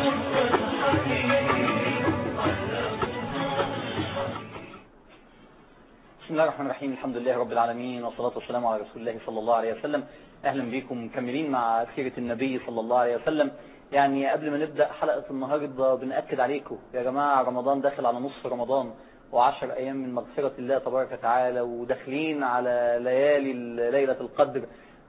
بسم الله الرحمن الرحيم الحمد لله رب العالمين والصلاة والسلام على رسول الله صلى الله عليه وسلم أهلا بكم مكملين مع سيرة النبي صلى الله عليه وسلم يعني قبل ما نبدأ حلقة النهاردة بنأكد عليكم يا جماعة رمضان داخل على نصف رمضان وعشر أيام من مغفرة الله تبارك وتعالى وداخلين على ليالي ليلة القدر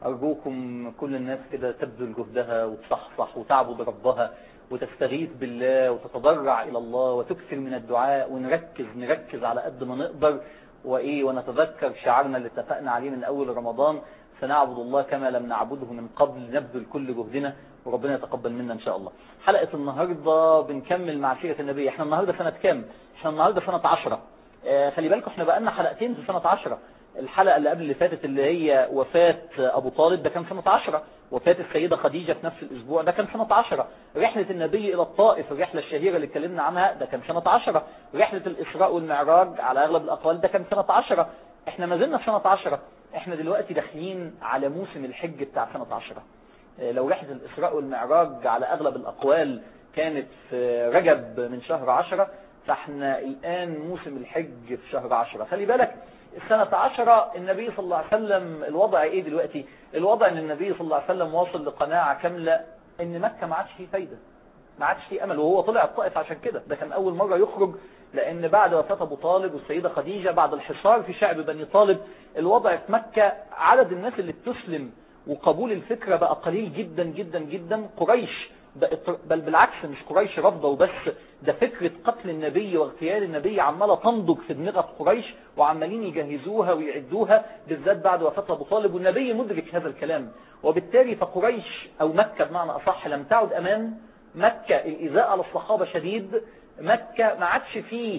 أرجوكم كل الناس كده تبذل جهدها وتصحصح وتعبد ربها وتستغيث بالله وتتضرع إلى الله وتكثر من الدعاء ونركز نركز على قد ما نقدر وإيه ونتذكر شعارنا اللي اتفقنا عليه من أول رمضان سنعبد الله كما لم نعبده من قبل نبذل كل جهدنا وربنا يتقبل منا إن شاء الله حلقة النهاردة بنكمل مع سيرة النبي احنا النهاردة سنة كام احنا النهاردة سنة عشرة آه خلي بالكم احنا بقالنا حلقتين في سنة عشرة الحلقة اللي قبل اللي فاتت اللي هي وفاة أبو طالب ده كان سنة عشرة وفاة السيدة خديجة في نفس الأسبوع ده كان سنة عشرة رحلة النبي إلى الطائف الرحلة الشهيرة اللي اتكلمنا عنها ده كان سنة عشرة رحلة الإسراء والمعراج على أغلب الأقوال ده كان سنة عشرة احنا ما زلنا في سنة عشرة احنا دلوقتي داخلين على موسم الحج بتاع سنة عشرة لو رحلة الإسراء والمعراج على أغلب الأقوال كانت في رجب من شهر عشرة فاحنا الآن موسم الحج في شهر عشرة خلي بالك السنة عشرة النبي صلى الله عليه وسلم الوضع ايه دلوقتي الوضع ان النبي صلى الله عليه وسلم واصل لقناعة كاملة ان مكة ما عادش فيه فايدة ما عادش فيه امل وهو طلع الطائف عشان كده ده كان اول مرة يخرج لان بعد وفاة ابو طالب والسيدة خديجة بعد الحصار في شعب بني طالب الوضع في مكة عدد الناس اللي بتسلم وقبول الفكرة بقى قليل جدا جدا جدا قريش بل بالعكس مش قريش رافضه وبس ده فكرة قتل النبي واغتيال النبي عمالة تنضج في دماغ قريش وعمالين يجهزوها ويعدوها بالذات بعد وفاة أبو طالب والنبي مدرك هذا الكلام وبالتالي فقريش أو مكة بمعنى أصح لم تعد أمان مكة الإيذاء على الصحابة شديد مكة ما عادش فيه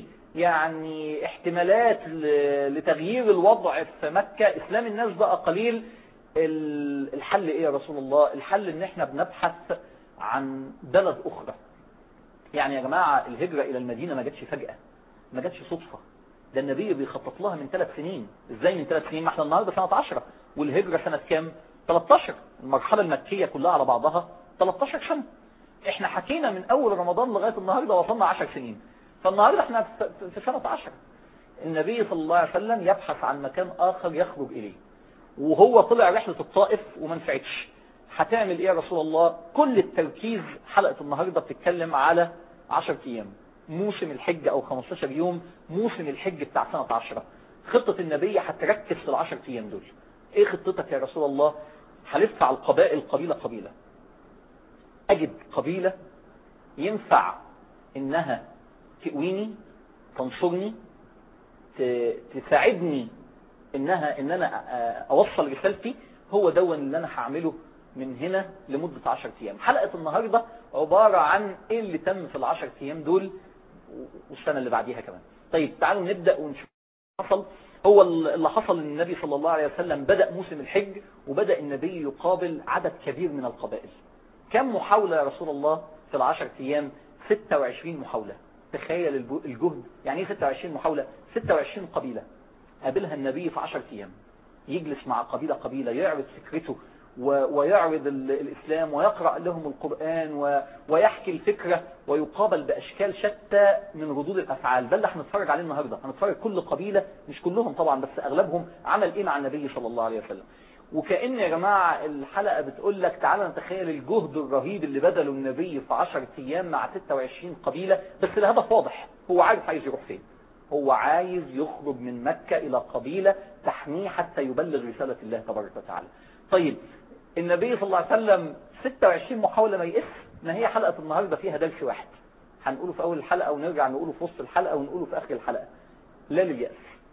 يعني احتمالات لتغيير الوضع في مكة إسلام الناس بقى قليل الحل إيه يا رسول الله الحل إن احنا بنبحث عن بلد أخرى يعني يا جماعة الهجرة إلى المدينة ما جاتش فجأة ما جاتش صدفة ده النبي بيخطط لها من ثلاث سنين ازاي من ثلاث سنين ما احنا النهاردة سنة عشرة والهجرة سنة كام 13 المرحلة المكية كلها على بعضها 13 سنة احنا حكينا من اول رمضان لغاية النهاردة وصلنا 10 سنين فالنهاردة احنا في سنة 10 النبي صلى الله عليه وسلم يبحث عن مكان اخر يخرج اليه وهو طلع رحلة الطائف وما نفعتش هتعمل ايه يا رسول الله كل التركيز حلقة النهاردة بتتكلم على 10 ايام موسم الحج او 15 يوم موسم الحج بتاع سنة 10 خطة النبي هتركز في العشر ايام دول ايه خطتك يا رسول الله هلف على القبائل قبيلة قبيلة اجد قبيلة ينفع انها تقويني تنصرني تساعدني انها ان انا اوصل رسالتي هو دون اللي انا هعمله من هنا لمدة 10 ايام حلقة النهاردة عبارة عن ايه اللي تم في العشر ايام دول والسنة اللي بعديها كمان طيب تعالوا نبدأ ونشوف حصل هو اللي حصل ان النبي صلى الله عليه وسلم بدأ موسم الحج وبدأ النبي يقابل عدد كبير من القبائل كم محاولة يا رسول الله في العشر ايام 26 محاولة تخيل الجهد يعني ايه 26 محاولة 26 قبيلة قابلها النبي في 10 ايام يجلس مع قبيلة قبيلة يعرض فكرته ويعرض الإسلام ويقرأ لهم القرآن ويحكي الفكرة ويقابل بأشكال شتى من ردود الأفعال ده اللي هنتفرج عليه النهاردة هنتفرج كل قبيلة مش كلهم طبعا بس أغلبهم عمل إيه مع النبي صلى الله عليه وسلم وكأن يا جماعة الحلقة بتقول لك تعالى نتخيل الجهد الرهيب اللي بذله النبي في 10 أيام مع 26 قبيلة بس الهدف واضح هو عارف عايز يروح فين هو عايز يخرج من مكة إلى قبيلة تحميه حتى يبلغ رسالة الله تبارك وتعالى طيب النبي صلى الله عليه وسلم 26 محاولة ما يقف ما هي حلقة النهاردة فيها درس واحد هنقوله في أول الحلقة ونرجع نقوله في وسط الحلقة ونقوله في آخر الحلقة لا لليأس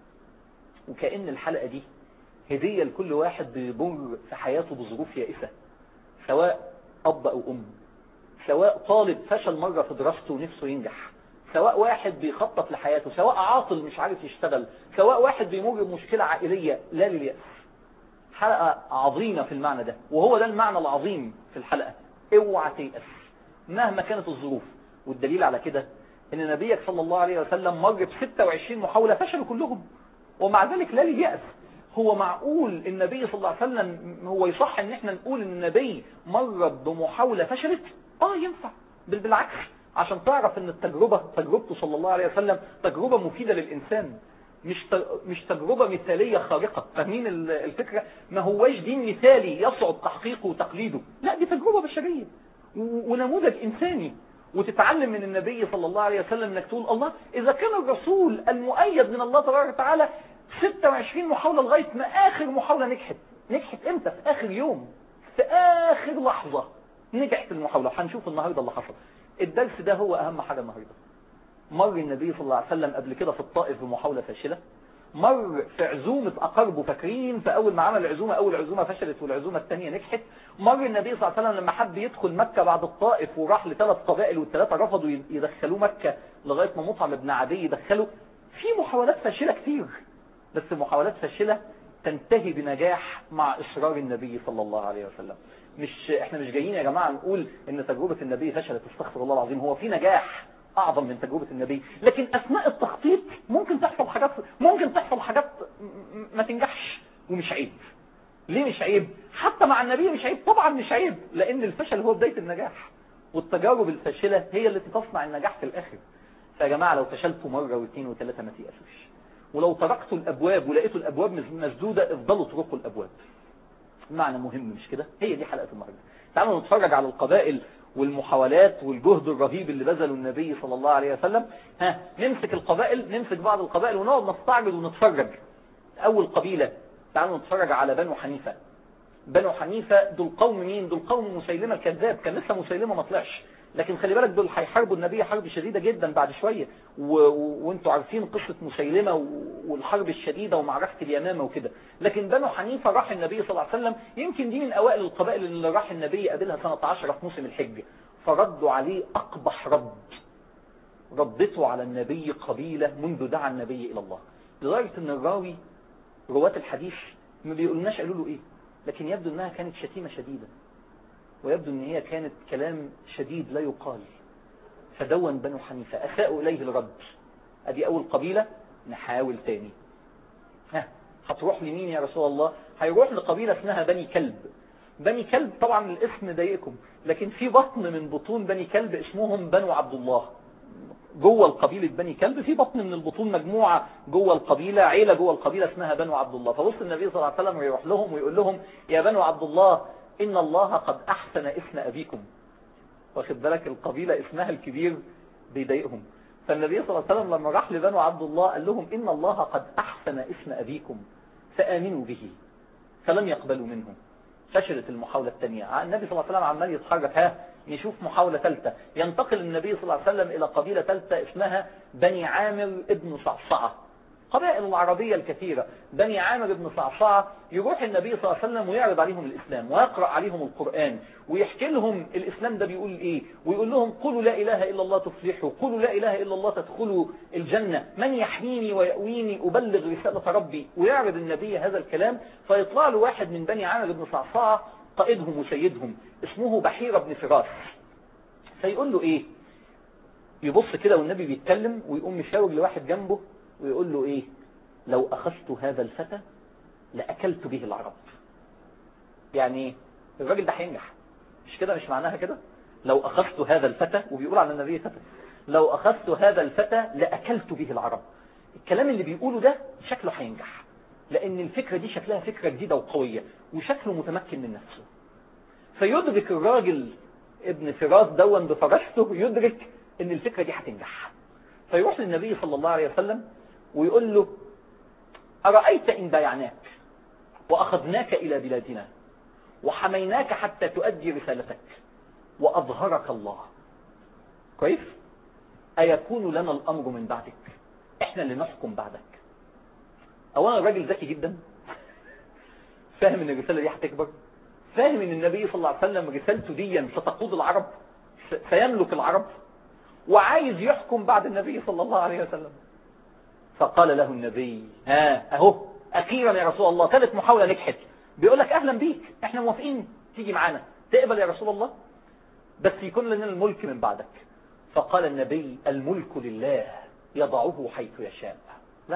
وكأن الحلقة دي هدية لكل واحد بيمر في حياته بظروف يائسة سواء أب أو أم سواء طالب فشل مرة في دراسته ونفسه ينجح سواء واحد بيخطط لحياته سواء عاطل مش عارف يشتغل سواء واحد بيمر بمشكلة عائلية لا لليأس حلقة عظيمة في المعنى ده وهو ده المعنى العظيم في الحلقة اوعى تيأس مهما كانت الظروف والدليل على كده ان نبيك صلى الله عليه وسلم مر ب 26 محاولة فشلوا كلهم ومع ذلك لا لليأس هو معقول النبي صلى الله عليه وسلم هو يصح ان احنا نقول ان النبي مر بمحاولة فشلت اه ينفع بل بالعكس عشان تعرف ان التجربة تجربته صلى الله عليه وسلم تجربة مفيدة للإنسان مش مش تجربة مثالية خارقة فاهمين الفكرة ما هواش دين مثالي يصعب تحقيقه وتقليده لا دي تجربة بشرية ونموذج إنساني وتتعلم من النبي صلى الله عليه وسلم انك تقول الله اذا كان الرسول المؤيد من الله تبارك وتعالى 26 محاولة لغاية ما اخر محاولة نجحت نجحت امتى في اخر يوم في اخر لحظة نجحت المحاولة هنشوف النهاردة اللي حصل الدرس ده هو اهم حاجة النهاردة مر النبي صلى الله عليه وسلم قبل كده في الطائف بمحاولة فاشلة مر في عزومة أقربه فاكرين فأول ما عمل العزومة أول عزومة فشلت والعزومة الثانية نجحت مر النبي صلى الله عليه وسلم لما حب يدخل مكة بعد الطائف وراح لثلاث قبائل والثلاثة رفضوا يدخلوه مكة لغاية ما مطعم ابن عدي يدخله في محاولات فاشلة كتير بس محاولات فاشلة تنتهي بنجاح مع إصرار النبي صلى الله عليه وسلم مش احنا مش جايين يا جماعة نقول ان تجربة النبي فشلت استغفر الله العظيم هو في نجاح اعظم من تجربة النبي لكن اثناء التخطيط ممكن تحصل حاجات ممكن تحصل حاجات ما تنجحش ومش عيب ليه مش عيب حتى مع النبي مش عيب طبعا مش عيب لان الفشل هو بداية النجاح والتجارب الفاشلة هي التي تصنع النجاح في الاخر فيا جماعة لو فشلتوا مرة واثنين وثلاثة ما تيأسوش ولو تركتوا الابواب ولقيتوا الابواب مسدودة افضلوا اتركوا الابواب معنى مهم مش كده هي دي حلقة النهارده تعالوا نتفرج على القبائل والمحاولات والجهد الرهيب اللي بذله النبي صلى الله عليه وسلم ها نمسك القبائل نمسك بعض القبائل ونقعد نستعرض ونتفرج اول قبيلة تعالوا نتفرج على بنو حنيفة بنو حنيفة دول قوم مين دول قوم مسيلمة الكذاب كان لسه مسيلمة ما طلعش لكن خلي بالك دول هيحاربوا النبي حرب شديدة جدا بعد شوية و... و... وانتوا عارفين قصة مسيلمة و... والحرب الشديدة ومعركة اليمامة وكده لكن بنو حنيفة راح النبي صلى الله عليه وسلم يمكن دي من اوائل القبائل اللي راح النبي قابلها سنة 10 في موسم الحج فردوا عليه اقبح رد ردته على النبي قبيلة منذ دعا النبي الى الله لدرجة ان الراوي رواة الحديث ما بيقولناش قالوا له ايه لكن يبدو انها كانت شتيمة شديدة ويبدو ان هي كانت كلام شديد لا يقال فدون بنو حنيفة اساءوا اليه الرد ادي اول قبيلة نحاول تاني ها هتروح لمين يا رسول الله هيروح لقبيلة اسمها بني كلب بني كلب طبعا الاسم ضايقكم لكن في بطن من بطون بني كلب اسمهم بنو عبد الله جوه القبيلة بني كلب في بطن من البطون مجموعة جوه القبيلة عيلة جوه القبيلة اسمها بنو عبد الله فبص النبي صلى الله عليه وسلم ويروح لهم ويقول لهم يا بنو عبد الله إن الله قد أحسن اسم أبيكم واخد بالك القبيلة اسمها الكبير بيضايقهم فالنبي صلى الله عليه وسلم لما راح لبنو عبد الله قال لهم إن الله قد أحسن اسم أبيكم فآمنوا به فلم يقبلوا منه فشلت المحاولة الثانية النبي صلى الله عليه وسلم عمال يتحرك ها نشوف محاولة ثالثة ينتقل النبي صلى الله عليه وسلم إلى قبيلة ثالثة اسمها بني عامر ابن صعصعة قبائل العربية الكثيرة بني عامر بن صعصعة يروح النبي صلى الله عليه وسلم ويعرض عليهم الإسلام ويقرأ عليهم القرآن ويحكي لهم الإسلام ده بيقول إيه ويقول لهم قولوا لا إله إلا الله تفلحوا قولوا لا إله إلا الله تدخلوا الجنة من يحميني ويأويني أبلغ رسالة ربي ويعرض النبي هذا الكلام فيطلع له واحد من بني عامر بن صعصعة قائدهم وسيدهم اسمه بحيرة بن فراس فيقول له إيه يبص كده والنبي بيتكلم ويقوم مشاور لواحد جنبه ويقول له ايه لو اخذت هذا الفتى لاكلت به العرب يعني الراجل ده هينجح مش كده مش معناها كده لو اخذت هذا الفتى وبيقول على النبي فتى لو اخذت هذا الفتى لاكلت به العرب الكلام اللي بيقوله ده شكله هينجح لان الفكرة دي شكلها فكرة جديدة وقوية وشكله متمكن من نفسه فيدرك الراجل ابن فراس دون بفرسته يدرك ان الفكرة دي هتنجح فيروح للنبي صلى الله عليه وسلم ويقول له أرأيت إن بايعناك وأخذناك إلى بلادنا وحميناك حتى تؤدي رسالتك وأظهرك الله كويس أيكون لنا الأمر من بعدك إحنا اللي نحكم بعدك أولا الراجل ذكي جدا فاهم ان الرسالة دي هتكبر فاهم ان النبي صلى الله عليه وسلم رسالته دي ستقود العرب سيملك العرب وعايز يحكم بعد النبي صلى الله عليه وسلم فقال له النبي ها اهو اخيرا يا رسول الله ثالث محاولة نجحت بيقول لك اهلا بيك احنا موافقين تيجي معانا تقبل يا رسول الله بس يكون لنا الملك من بعدك فقال النبي الملك لله يضعه حيث يشاء لا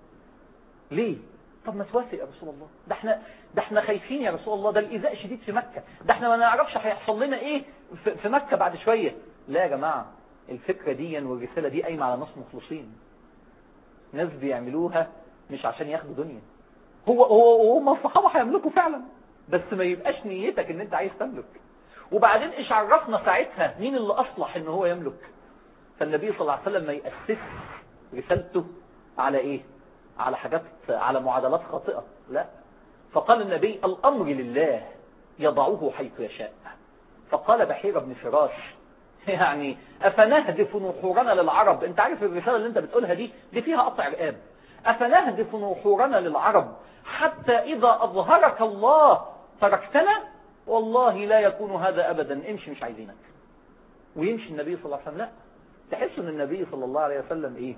ليه طب ما توافق يا رسول الله ده احنا ده احنا خايفين يا رسول الله ده الايذاء شديد في مكة ده احنا ما نعرفش هيحصل لنا ايه في مكة بعد شوية لا يا جماعة الفكرة دي والرسالة دي قايمة على ناس مخلصين ناس بيعملوها مش عشان ياخدوا دنيا هو هو هم الصحابة هيملكوا فعلا بس ما يبقاش نيتك ان انت عايز تملك وبعدين ايش عرفنا ساعتها مين اللي اصلح ان هو يملك فالنبي صلى الله عليه وسلم ما يأسس رسالته على ايه على حاجات على معادلات خاطئة لا فقال النبي الامر لله يضعه حيث يشاء فقال بحير بن فراش يعني افنهدف نحورنا للعرب انت عارف الرسالة اللي انت بتقولها دي دي فيها قطع رقاب افنهدف نحورنا للعرب حتى اذا اظهرك الله تركتنا والله لا يكون هذا ابدا امشي مش عايزينك ويمشي النبي صلى الله عليه وسلم لا تحس ان النبي صلى الله عليه وسلم ايه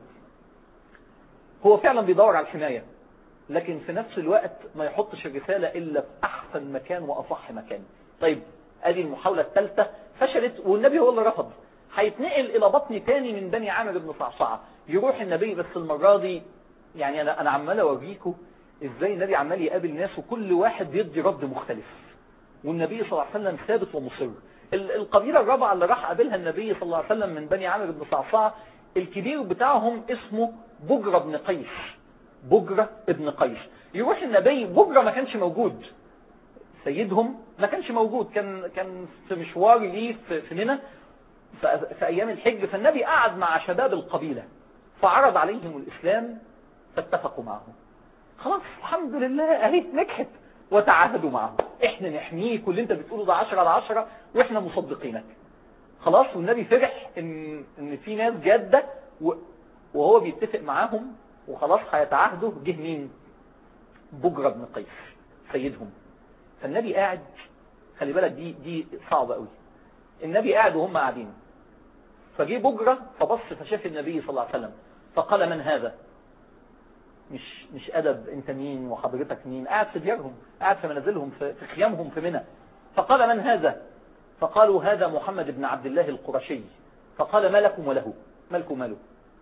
هو فعلا بيدور على الحماية لكن في نفس الوقت ما يحطش الرسالة الا في احسن مكان واصح مكان طيب ادي المحاولة الثالثة فشلت والنبي هو اللي رفض هيتنقل الى بطن تاني من بني عامر بن صعصعة يروح النبي بس المرة دي يعني انا انا عمال اوريكم ازاي النبي عمال يقابل ناس وكل واحد بيدي رد مختلف والنبي صلى الله عليه وسلم ثابت ومصر القبيلة الرابعة اللي راح قابلها النبي صلى الله عليه وسلم من بني عامر بن صعصعة الكبير بتاعهم اسمه بجرة بن قيس بجرة ابن قيس يروح النبي بجرة ما كانش موجود سيدهم ما كانش موجود كان كان في مشوار ليه في, في منى في ايام الحج فالنبي قعد مع شباب القبيلة فعرض عليهم الاسلام فاتفقوا معه خلاص الحمد لله اهي نجحت وتعاهدوا معه احنا نحميك واللي انت بتقوله ده 10 على 10 واحنا مصدقينك خلاص والنبي فرح ان ان في ناس جاده وهو بيتفق معاهم وخلاص هيتعاهدوا جه مين بجرة بن قيس سيدهم فالنبي قاعد خلي بالك دي دي صعبه قوي النبي قاعد وهم قاعدين فجه بجرة فبص فشاف النبي صلى الله عليه وسلم فقال من هذا مش مش ادب انت مين وحضرتك مين قاعد في ديارهم قاعد في منازلهم في, في خيامهم في منى فقال من هذا فقالوا هذا محمد بن عبد الله القرشي فقال ما لكم وله مالكم ماله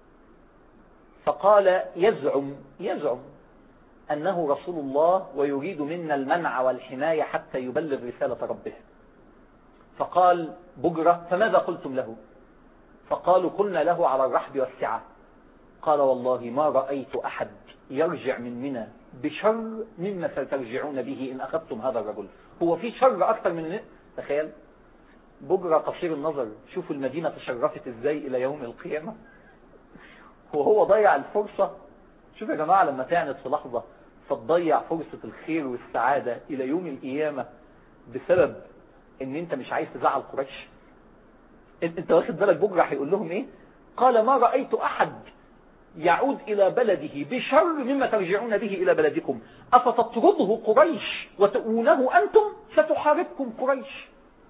فقال يزعم يزعم أنه رسول الله ويريد منا المنع والحماية حتى يبلغ رسالة ربه فقال بجرة فماذا قلتم له فقالوا قلنا له على الرحب والسعة قال والله ما رأيت أحد يرجع من منى بشر مما سترجعون به إن أخذتم هذا الرجل هو في شر أكثر من تخيل بجرة قصير النظر شوفوا المدينة تشرفت إزاي إلى يوم القيامة وهو ضيع الفرصة شوف يا جماعة لما تعنت في لحظة فتضيع فرصة الخير والسعادة إلى يوم القيامة بسبب ان انت مش عايز تزعل قريش انت واخد بالك بجرة هيقول لهم ايه قال ما رأيت احد يعود الى بلده بشر مما ترجعون به الى بلدكم افتطرده قريش وتؤونه انتم ستحاربكم قريش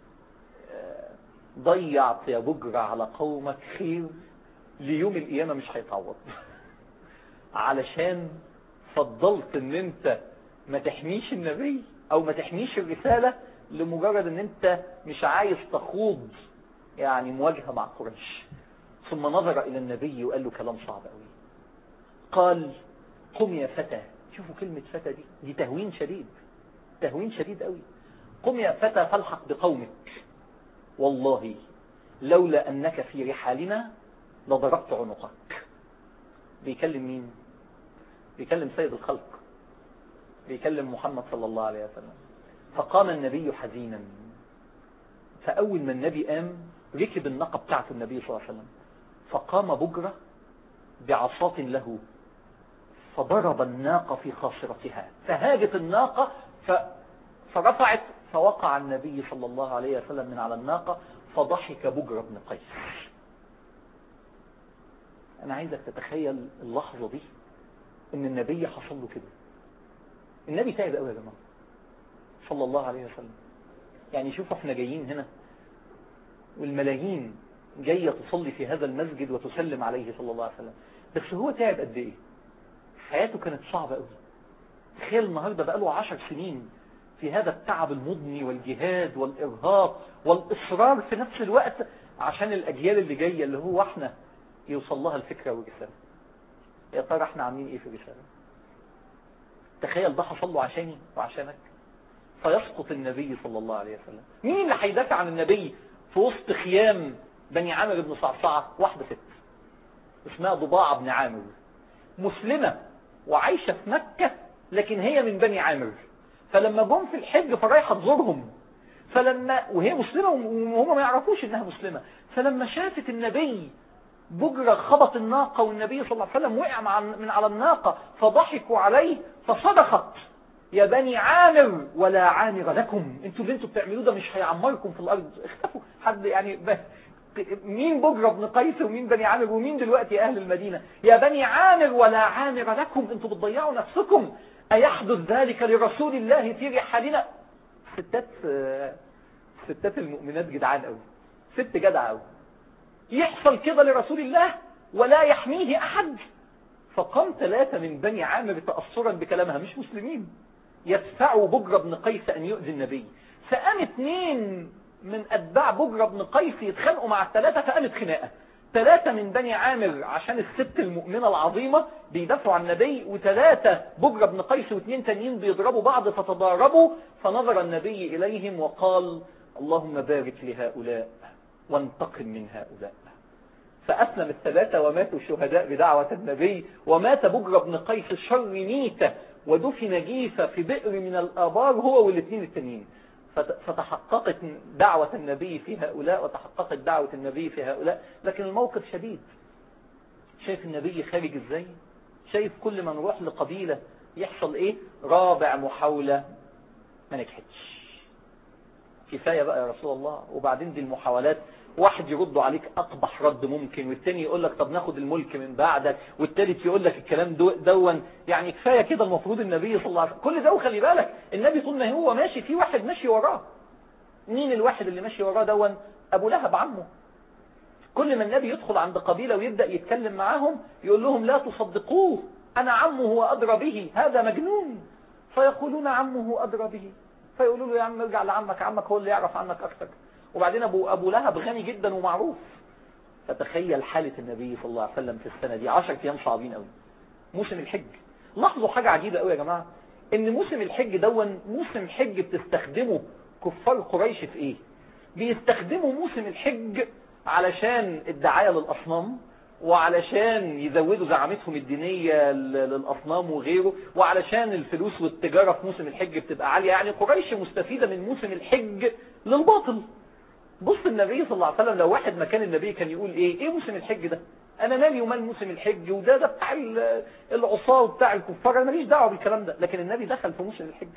ضيعت يا بجرة على قومك خير ليوم القيامة مش هيتعوض علشان فضلت ان انت ما تحميش النبي او ما تحميش الرسالة لمجرد ان انت مش عايز تخوض يعني مواجهة مع قريش ثم نظر الى النبي وقال له كلام صعب قوي قال قم يا فتى شوفوا كلمة فتى دي دي تهوين شديد تهوين شديد قوي قم يا فتى فالحق بقومك والله لولا انك في رحالنا لضربت عنقك بيكلم مين بيكلم سيد الخلق بيكلم محمد صلى الله عليه وسلم فقام النبي حزينا فأول ما النبي قام ركب الناقة بتاعته النبي صلى الله عليه وسلم فقام بجرة بعصاة له فضرب الناقة في خاصرتها فهاجت الناقة ف... فرفعت فوقع النبي صلى الله عليه وسلم من على الناقة فضحك بجرة بن قيس أنا عايزك تتخيل اللحظة دي إن النبي حصل له كده النبي تعب قوي يا جماعة صلى الله عليه وسلم يعني شوفوا احنا جايين هنا والملايين جاية تصلي في هذا المسجد وتسلم عليه صلى الله عليه وسلم بس هو تعب قد ايه حياته كانت صعبة قوي تخيل النهاردة بقاله عشر سنين في هذا التعب المضني والجهاد والإرهاق والإصرار في نفس الوقت عشان الأجيال اللي جاية اللي هو احنا يوصل لها الفكرة والرسالة يا ترى احنا عاملين ايه في الرسالة تخيل ده حصل له عشاني وعشانك فيسقط النبي صلى الله عليه وسلم مين اللي هيدافع عن النبي في وسط خيام بني عامر بن صعصعة واحدة ست اسمها ضباعة بن عامر مسلمة وعايشة في مكة لكن هي من بني عامر فلما جم في الحج فرايحة تزورهم فلما وهي مسلمة وهم ما يعرفوش انها مسلمة فلما شافت النبي بجرة خبط الناقة والنبي صلى الله عليه وسلم وقع مع من على الناقة فضحكوا عليه فصدقت يا بني عامر ولا عامر لكم انتوا اللي انتوا بتعملوه ده مش هيعمركم في الارض اختفوا حد يعني بس مين بجرة بن قيس ومين بني عامر ومين دلوقتي اهل المدينة يا بني عامر ولا عامر لكم انتوا بتضيعوا نفسكم ايحدث ذلك لرسول الله في رحالنا ستات ستات المؤمنات جدعان قوي ست جدع قوي يحصل كده لرسول الله ولا يحميه احد فقام ثلاثة من بني عامر تأثرا بكلامها مش مسلمين يدفعوا بجرة بن قيس ان يؤذي النبي فقام اثنين من اتباع بجرة بن قيس يتخانقوا مع الثلاثة فقامت خناقة ثلاثة من بني عامر عشان الست المؤمنة العظيمة بيدافعوا عن النبي وثلاثة بجرة بن قيس واثنين تانيين بيضربوا بعض فتضاربوا فنظر النبي إليهم وقال اللهم بارك لهؤلاء وانتقم من هؤلاء فأسلم الثلاثة وماتوا شهداء بدعوة النبي ومات بجرة بن قيس شر ميتة ودفن جيفة في بئر من الآبار هو والاثنين التانيين فتحققت دعوة النبي في هؤلاء وتحققت دعوة النبي في هؤلاء لكن الموقف شديد شايف النبي خارج ازاي شايف كل ما نروح لقبيلة يحصل ايه رابع محاولة ما نجحتش كفاية بقى يا رسول الله وبعدين دي المحاولات واحد يرد عليك اقبح رد ممكن والتاني يقول لك طب ناخد الملك من بعدك والتالت يقول لك الكلام دو دون يعني كفاية كده المفروض النبي صلى الله عليه وسلم كل ده وخلي بالك النبي طول ما هو ماشي في واحد ماشي وراه مين الواحد اللي ماشي وراه دون ابو لهب عمه كل ما النبي يدخل عند قبيلة ويبدأ يتكلم معاهم يقول لهم لا تصدقوه انا عمه هو ادرى به هذا مجنون فيقولون عمه ادرى به فيقولوا له يا عم ارجع لعمك عمك هو اللي يعرف عنك اكثر وبعدين ابو ابو لهب غني جدا ومعروف فتخيل حالة النبي صلى الله عليه وسلم في السنة دي 10 ايام صعبين قوي موسم الحج لاحظوا حاجة عجيبة قوي يا جماعة ان موسم الحج دون موسم حج بتستخدمه كفار قريش في ايه بيستخدموا موسم الحج علشان الدعاية للاصنام وعلشان يزودوا زعامتهم الدينية للأصنام وغيره وعلشان الفلوس والتجارة في موسم الحج بتبقى عالية يعني قريش مستفيدة من موسم الحج للباطل بص النبي صلى الله عليه وسلم لو واحد مكان النبي كان يقول ايه ايه موسم الحج ده انا مالي ومال موسم الحج وده ده بتاع العصاه وبتاع الكفار انا ماليش دعوه بالكلام ده لكن النبي دخل في موسم الحج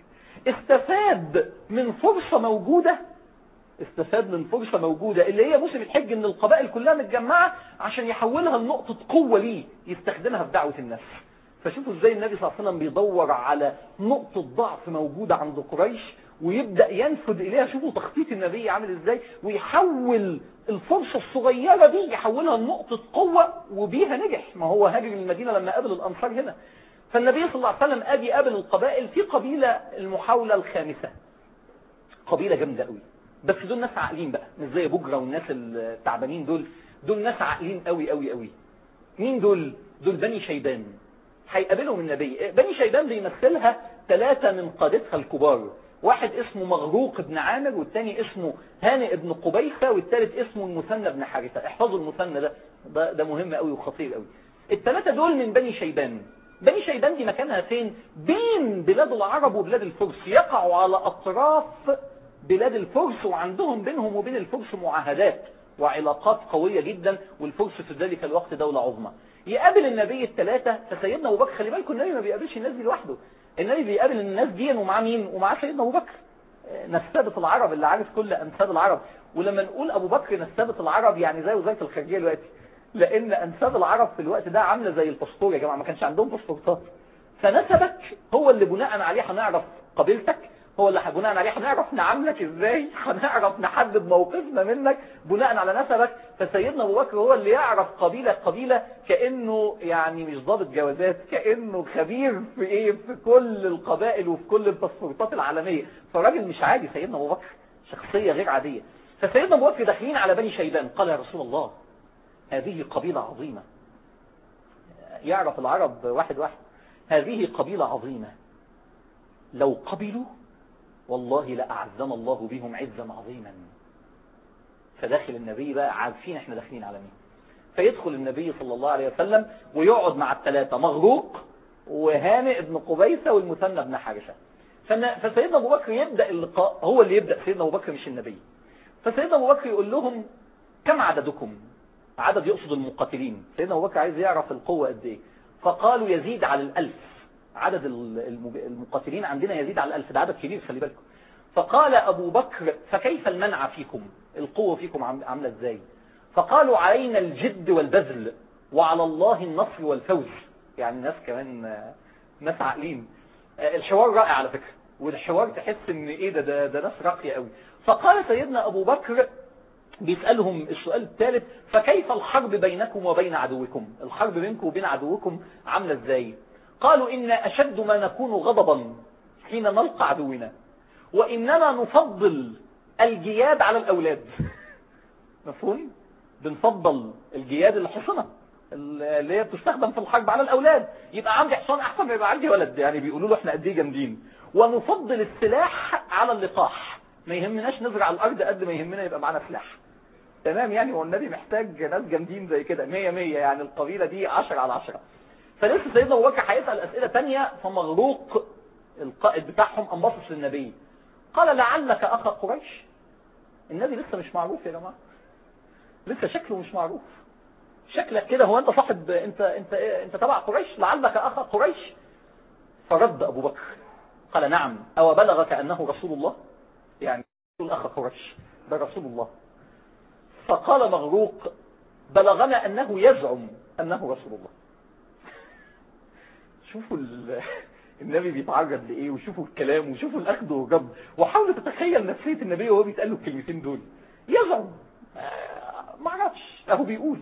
استفاد من فرصه موجوده استفاد من فرصة موجودة اللي هي موسم الحج ان القبائل كلها متجمعة عشان يحولها لنقطة قوة ليه يستخدمها في دعوة الناس فشوفوا ازاي النبي صلى الله عليه وسلم بيدور على نقطة ضعف موجودة عند قريش ويبدأ ينفذ إليها شوفوا تخطيط النبي عامل ازاي ويحول الفرصة الصغيرة دي يحولها لنقطة قوة وبيها نجح ما هو هاجر المدينة لما قابل الأنصار هنا فالنبي صلى الله عليه وسلم أجي قابل القبائل في قبيلة المحاولة الخامسة قبيلة جامدة قوي بس دول ناس عاقلين بقى مش زي بجرة والناس التعبانين دول دول ناس عاقلين قوي قوي قوي مين دول دول بني شيبان هيقابلهم النبي بني شيبان بيمثلها ثلاثة من قادتها الكبار واحد اسمه مغروق بن عامر والتاني اسمه هانئ بن قبيسة والتالت اسمه المثنى بن حارثة احفظوا المثنى ده ده, ده مهم قوي وخطير قوي الثلاثة دول من بني شيبان بني شيبان دي مكانها فين بين بلاد العرب وبلاد الفرس يقعوا على اطراف بلاد الفرس وعندهم بينهم وبين الفرس معاهدات وعلاقات قوية جدا والفرس في ذلك الوقت دولة عظمى يقابل النبي الثلاثة فسيدنا أبو بكر خلي بالكم النبي ما بيقابلش الناس دي لوحده النبي بيقابل الناس دي ومعاه مين ومعاه سيدنا أبو بكر نسابة العرب اللي عارف كل أنساب العرب ولما نقول أبو بكر نسابة العرب يعني زي وزارة الخارجية دلوقتي لأن أنساب العرب في الوقت ده عاملة زي الباسبور يا جماعة ما كانش عندهم باسبورتات فنسبك هو اللي بناء عليه هنعرف قبيلتك هو اللي بناء عليه هنعرف نعاملك ازاي هنعرف نحدد موقفنا منك بناء على نسبك فسيدنا ابو بكر هو اللي يعرف قبيلة قبيلة كأنه يعني مش ضابط جوازات كأنه خبير في ايه في كل القبائل وفي كل الباسبورتات العالمية فالراجل مش عادي سيدنا ابو بكر شخصية غير عادية فسيدنا ابو بكر داخلين على بني شيبان قال يا رسول الله هذه قبيلة عظيمة يعرف العرب واحد واحد هذه قبيلة عظيمة لو قبلوا والله لأعزنا الله بهم عزا عظيما فداخل النبي بقى عارفين احنا داخلين على مين فيدخل النبي صلى الله عليه وسلم ويقعد مع الثلاثة مغروق وهانئ بن قبيسة والمثنى بن حارثة فسيدنا أبو بكر يبدأ اللقاء هو اللي يبدأ سيدنا أبو بكر مش النبي فسيدنا أبو بكر يقول لهم كم عددكم عدد يقصد المقاتلين سيدنا أبو بكر عايز يعرف القوة قد ايه فقالوا يزيد على الألف عدد المقاتلين عندنا يزيد على الألف ده عدد كبير خلي بالكم فقال أبو بكر فكيف المنع فيكم القوة فيكم عاملة ازاي فقالوا علينا الجد والبذل وعلى الله النصر والفوز يعني ناس كمان ناس عاقلين الحوار رائع على فكرة والحوار تحس ان ايه ده ده, ده ناس راقية قوي فقال سيدنا ابو بكر بيسألهم السؤال الثالث فكيف الحرب بينكم وبين عدوكم الحرب بينكم وبين عدوكم عاملة ازاي قالوا إن أشد ما نكون غضبا حين نلقى عدونا وإننا نفضل الجياد على الأولاد مفهوم بنفضل الجياد الحصنة اللي هي بتستخدم في الحرب على الأولاد يبقى عندي حصان أحسن ما يبقى عندي ولد يعني بيقولوا له احنا قد ايه جامدين ونفضل السلاح على اللقاح ما يهمناش نزرع الأرض قد ما يهمنا يبقى معانا سلاح تمام يعني هو النبي محتاج ناس جامدين زي كده 100 100 يعني القبيلة دي 10 على 10 فلسه سيدنا ابو بكر هيسال اسئله ثانيه فمغروق القائد بتاعهم قام باصص للنبي قال لعلك اخا قريش النبي لسه مش معروف يا جماعه لسه شكله مش معروف شكلك كده هو انت صاحب انت انت انت تبع قريش لعلك اخا قريش فرد ابو بكر قال نعم او بلغك انه رسول الله يعني اخا قريش ده رسول الله فقال مغروق بلغنا انه يزعم انه رسول الله شوفوا النبي بيتعرض لإيه وشوفوا الكلام وشوفوا الأخذ والجب وحاولوا تتخيل نفسية النبي وهو بيتقال له الكلمتين دول يزعم ما اعرفش اهو بيقول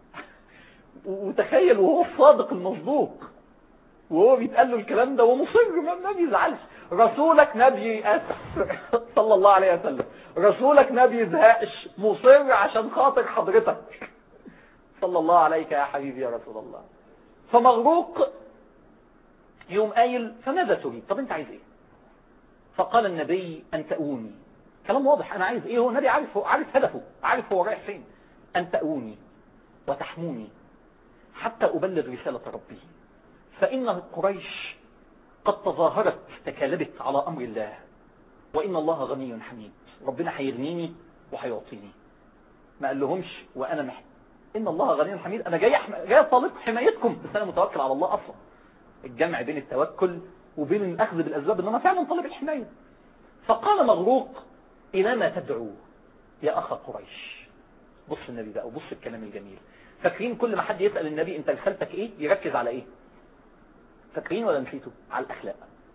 وتخيل وهو الصادق المصدوق وهو بيتقال له الكلام ده ومصر ما بيزعلش رسولك ما بيأس صلى الله عليه وسلم رسولك ما بيزهقش مصر عشان خاطر حضرتك صلى الله عليك يا حبيبي يا رسول الله فمغروق يوم قايل فماذا تريد طب انت عايز ايه فقال النبي ان تأوني كلام واضح انا عايز ايه هو النبي عارف عارف هدفه عارف هو رايح فين ان تأوني وتحموني حتى ابلغ رسالة ربي فان قريش قد تظاهرت تكالبت على امر الله وان الله غني حميد ربنا هيغنيني وهيعطيني ما قال لهمش وانا محتاج ان الله غني حميد انا جاي أحم... جاي طالب حمايتكم بس انا متوكل على الله اصلا الجمع بين التوكل وبين الاخذ بالاسباب ان انا فعلا طالب الحمايه فقال مغروق الى ما تدعو يا اخا قريش بص النبي بقى وبص الكلام الجميل فاكرين كل ما حد يسال النبي انت رسالتك ايه يركز على ايه فاكرين ولا نسيتوا على الاخلاق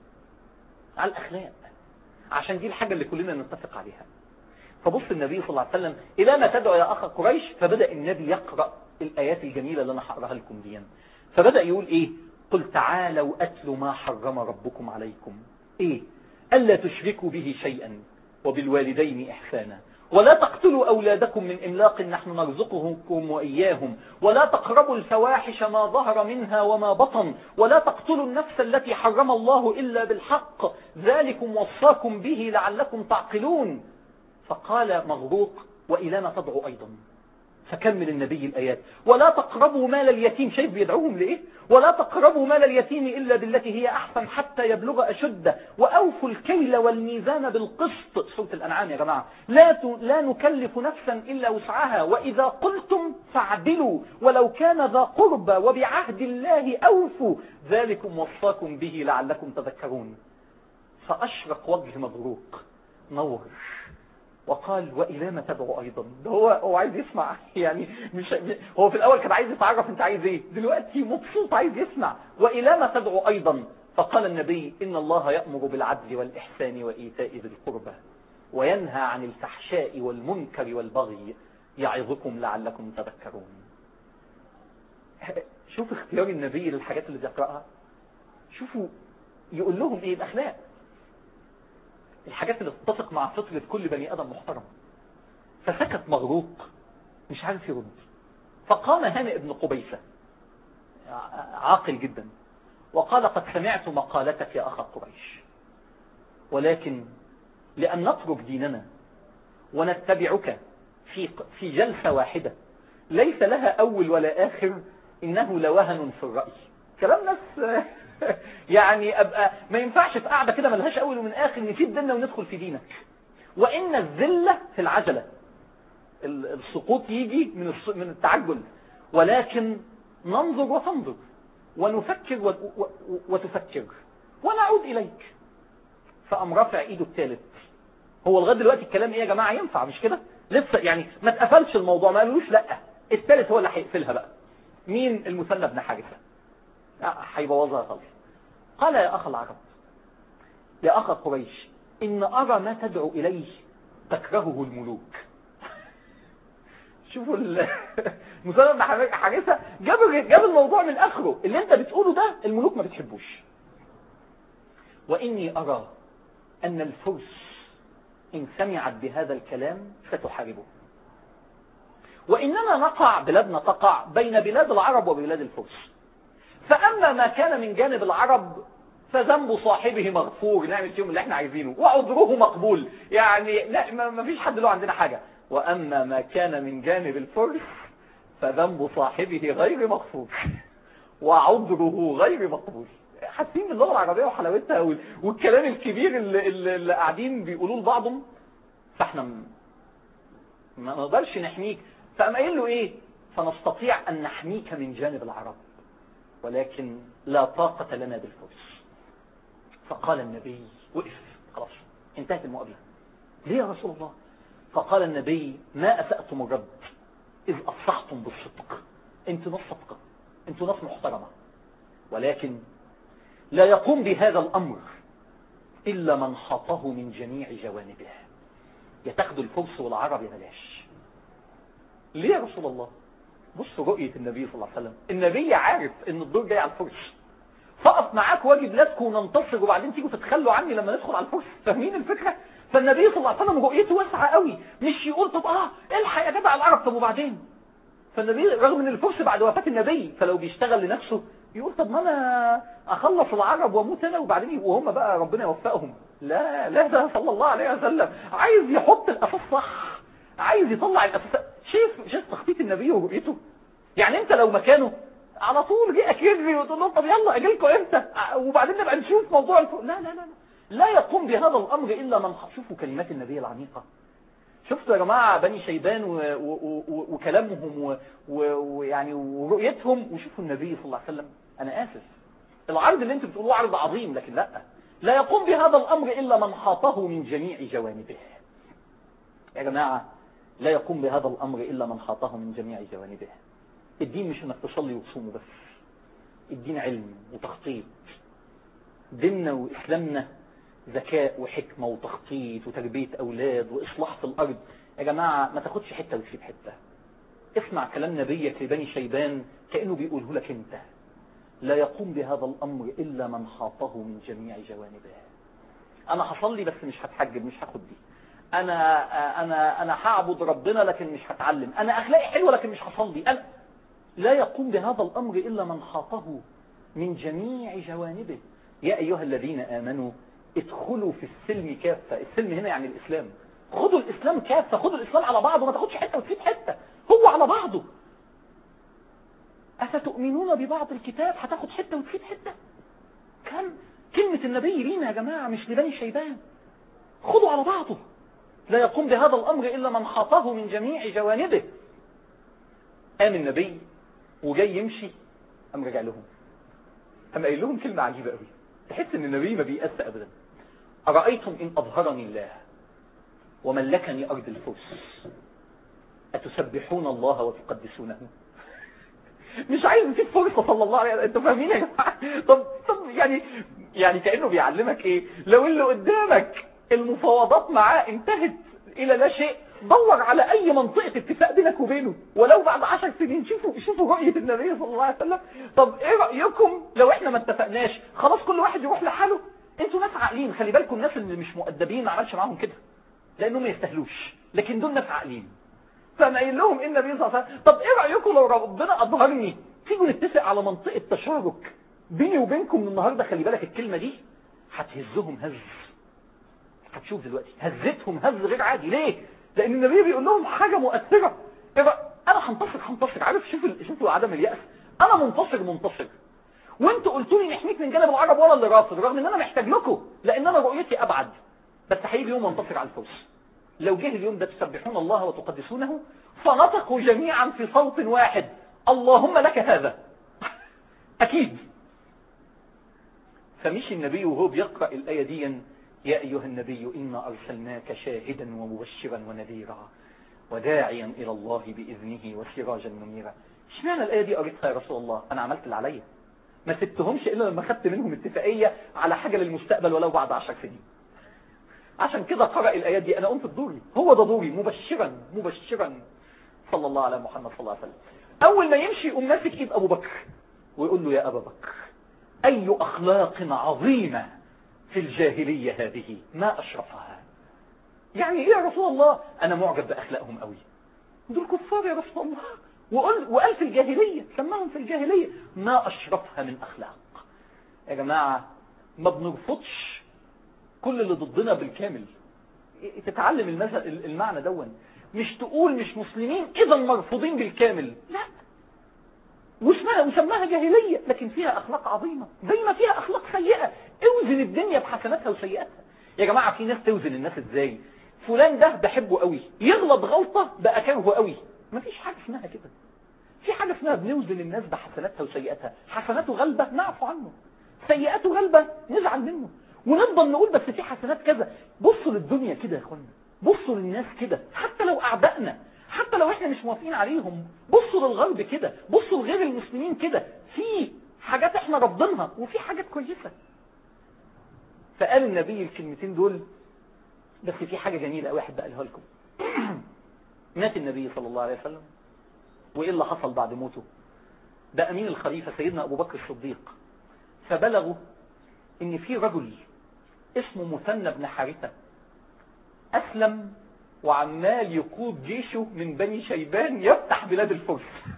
على الاخلاق عشان دي الحاجه اللي كلنا نتفق عليها فبص النبي صلى الله عليه وسلم إلى ما تدعو يا أخ قريش فبدأ النبي يقرأ الآيات الجميلة اللي أنا هقراها لكم دي فبدأ يقول إيه قل تعالوا أتل ما حرم ربكم عليكم إيه ألا تشركوا به شيئا وبالوالدين إحسانا ولا تقتلوا أولادكم من إملاق نحن نرزقكم وإياهم ولا تقربوا الفواحش ما ظهر منها وما بطن ولا تقتلوا النفس التي حرم الله إلا بالحق ذلكم وصاكم به لعلكم تعقلون فقال مغروق وإلى ما تدعو أيضا فكمل النبي الآيات ولا تقربوا مال اليتيم شايف بيدعوهم لإيه ولا تقربوا مال اليتيم إلا بالتي هي أحسن حتى يبلغ أشده وأوفوا الكيل والميزان بالقسط سورة الأنعام يا جماعة لا, ت... لا نكلف نفسا إلا وسعها وإذا قلتم فاعدلوا ولو كان ذا قربى وبعهد الله أوفوا ذلكم وصاكم به لعلكم تذكرون فأشرق وجه مبروك نور وقال وإلى ما تدعو أيضا ده هو هو عايز يسمع يعني مش هو في الأول كان عايز يتعرف أنت عايز إيه دلوقتي مبسوط عايز يسمع وإلى ما تدعو أيضا فقال النبي إن الله يأمر بالعدل والإحسان وإيتاء ذي القربى وينهى عن الفحشاء والمنكر والبغي يعظكم لعلكم تذكرون شوف اختيار النبي للحاجات اللي بيقرأها شوفوا يقول لهم ايه الاخلاق الحاجات اللي تتفق مع فطرة كل بني ادم محترم فسكت مغروق مش عارف يرد فقام هانئ بن قبيسة عاقل جدا وقال قد سمعت مقالتك يا اخا قريش ولكن لان نترك ديننا ونتبعك في في جلسة واحدة ليس لها أول ولا آخر إنه لوهن في الرأي كلام ناس يعني أبقى ما ينفعش في قاعدة كده ملهاش أول ومن آخر نسيب ديننا وندخل في دينك وإن الذلة في العجلة السقوط يجي من من التعجل ولكن ننظر وتنظر ونفكر وتفكر ونعود إليك فقام رافع ايده الثالث هو لغايه دلوقتي الكلام ايه يا جماعه ينفع مش كده لسه يعني ما اتقفلش الموضوع ما قالوش لا الثالث هو اللي هيقفلها بقى مين المثنى بن حارثه هيبوظها خالص قال يا اخ العرب يا اخ قريش ان ارى ما تدعو اليه تكرهه الملوك شوفوا المثنى بن حارثه جاب جاب الموضوع من اخره اللي انت بتقوله ده الملوك ما بتحبوش واني ارى أن الفرس إن سمعت بهذا الكلام ستحاربه وإننا نقع بلادنا تقع بين بلاد العرب وبلاد الفرس فأما ما كان من جانب العرب فذنب صاحبه مغفور نعمل فيهم اللي احنا عايزينه وعذره مقبول يعني لا ما فيش حد له عندنا حاجة وأما ما كان من جانب الفرس فذنب صاحبه غير مغفور وعذره غير مقبول حاسين باللغه العربيه وحلاوتها والكلام الكبير اللي, اللي, اللي قاعدين بيقولوه لبعضهم فاحنا ما نقدرش نحميك فقام قايل له ايه فنستطيع ان نحميك من جانب العرب ولكن لا طاقة لنا بالفرس فقال النبي وقف خلاص انتهت المقابلة ليه يا رسول الله فقال النبي ما أسأتم الرد إذ أفصحتم بالصدق انتوا ناس صدقة انتوا ناس محترمة ولكن لا يقوم بهذا الأمر إلا من حاطه من جميع جوانبه يتاخدوا الفرس والعرب يا بلاش ليه يا رسول الله بص رؤية النبي صلى الله عليه وسلم النبي عارف ان الدور جاي على الفرس فقف معاك واجي بلادكم وننتصر وبعدين تيجوا تتخلوا عني لما ندخل على الفرس فاهمين الفكرة فالنبي صلى الله عليه وسلم رؤيته واسعة قوي مش يقول طب اه الحق يا جدع العرب طب وبعدين فالنبي رغم ان الفرس بعد وفاة النبي فلو بيشتغل لنفسه يقول طب ما انا اخلص العرب واموت انا وبعدين وهم بقى ربنا يوفقهم لا لا ده صلى الله عليه وسلم عايز يحط الاساس صح عايز يطلع الاساس شايف شايف تخطيط النبي ورؤيته يعني انت لو مكانه على طول جه اكيد وتقول لهم طب يلا اجي لكم امتى وبعدين نبقى نشوف موضوع الف... لا لا لا لا يقوم بهذا الامر الا من شوفوا كلمات النبي العميقه شفتوا يا جماعة بني شيبان و... و... و... وكلامهم ويعني ورؤيتهم وشوفوا النبي صلى الله عليه وسلم انا اسف العرض اللي انتم بتقولوه عرض عظيم لكن لا لا يقوم بهذا الامر الا من حاطه من جميع جوانبه يا جماعة لا يقوم بهذا الامر الا من حاطه من جميع جوانبه الدين مش انك تصلي وتصوم بس الدين علم وتخطيط ديننا واسلامنا ذكاء وحكمة وتخطيط وتربية اولاد واصلاح في الارض يا جماعة ما تاخدش حتة وتسيب حتة اسمع كلام نبيك لبني شيبان كأنه بيقوله لك انت لا يقوم بهذا الأمر إلا من حاطه من جميع جوانبه أنا هصلي بس مش هتحجب مش هاخد دي أنا أنا أنا هعبد ربنا لكن مش هتعلم أنا أخلاقي حلوة لكن مش هصلي أنا لا يقوم بهذا الأمر إلا من حاطه من جميع جوانبه يا أيها الذين آمنوا ادخلوا في السلم كافة السلم هنا يعني الإسلام خدوا الإسلام كافة خدوا الإسلام على بعضه ما تاخدش حتة وتسيب حتة هو على بعضه أفتؤمنون ببعض الكتاب هتاخد حتة وتسيب حتة كم كلمة النبي لينا يا جماعة مش لبني شيبان خدوا على بعضه لا يقوم بهذا الأمر إلا من حاطه من جميع جوانبه قام النبي وجاي يمشي قام رجع لهم قام قايل لهم كلمة عجيبة قوي تحس ان النبي ما بيأس أبدا أرأيتم إن أظهرني الله وملكني أرض الفرس أتسبحون الله وتقدسونه مش عايز يسيب فرصة صلى الله عليه وسلم انتوا فاهمين يا جماعة طب طب يعني يعني كأنه بيعلمك ايه لو اللي قدامك المفاوضات معاه انتهت الى لا شيء دور على اي منطقة اتفاق بينك وبينه ولو بعد عشر سنين شوفوا شوفوا رؤية النبي صلى الله عليه وسلم طب ايه رأيكم لو احنا ما اتفقناش خلاص كل واحد يروح لحاله انتوا ناس عاقلين خلي بالكم الناس اللي مش مؤدبين ما عملش معاهم كده لانهم ما يستاهلوش لكن دول ناس عاقلين فما قايل لهم ايه النبي صلى الله عليه وسلم طب ايه رايكم لو ربنا اظهرني تيجوا نتفق على منطقه تشارك بيني وبينكم من النهارده خلي بالك الكلمه دي هتهزهم هز هتشوف دلوقتي هزتهم هز غير عادي ليه لان النبي بيقول لهم حاجة مؤثرة يبقى انا هنتصر هنتصر عارف شوف ال- شوفوا عدم اليأس انا منتصر منتصر وانتوا قلتوا لي نحميك من جانب العرب ولا اللي رافض رغم ان انا محتاج لكم لان انا رؤيتي ابعد بس هيجي يوم انتصر على الفرس لو جه اليوم ده تسبحون الله وتقدسونه فنطقوا جميعا في صوت واحد اللهم لك هذا اكيد فمشي النبي وهو بيقرأ الآية دي يا أيها النبي إنا أرسلناك شاهدا ومبشرا ونذيرا وداعيا إلى الله بإذنه وسراجا منيرا اشمعنى الآية دي قريتها يا رسول الله أنا عملت اللي عليا ما سبتهمش إلا لما خدت منهم اتفاقية على حاجة للمستقبل ولو بعد عشر سنين عشان كده قرأ الآيات دي أنا قمت بدوري هو ده دوري مبشرا مبشرا صلى الله على محمد صلى الله عليه وسلم أول ما يمشي يقوم ماسك إيد أبو بكر ويقول له يا أبا بكر أي أخلاق عظيمة في الجاهلية هذه ما أشرفها يعني إيه يا رسول الله أنا معجب بأخلاقهم قوي دول كفار يا رسول الله وقال, وقال في الجاهلية سماهم في الجاهلية ما أشرفها من أخلاق يا جماعة ما بنرفضش كل اللي ضدنا بالكامل تتعلم المثل المعنى دون مش تقول مش مسلمين اذا مرفوضين بالكامل لا واسمها وسماها جاهلية لكن فيها اخلاق عظيمة زي ما فيها اخلاق سيئة اوزن الدنيا بحسناتها وسيئاتها يا جماعة في ناس توزن الناس ازاي فلان ده بحبه قوي يغلط غلطة بقى كرهه قوي مفيش حاجة اسمها كده في حاجة اسمها بنوزن الناس بحسناتها وسيئاتها حسناته غلبة نعفو عنه سيئاته غلبة نزعل منه ونفضل نقول بس في حسنات كذا بصوا للدنيا كده يا اخوانا بصوا للناس كده حتى لو اعدائنا حتى لو احنا مش موافقين عليهم بصوا للغرب كده بصوا لغير المسلمين كده في حاجات احنا رافضينها وفي حاجات كويسة فقال النبي الكلمتين دول بس في حاجة جميلة قوي احب اقولها لكم مات النبي صلى الله عليه وسلم وايه اللي حصل بعد موته ده امين الخليفة سيدنا ابو بكر الصديق فبلغوا ان في رجل اسمه مثنى بن حارثة اسلم وعمال يقود جيشه من بني شيبان يفتح بلاد الفرس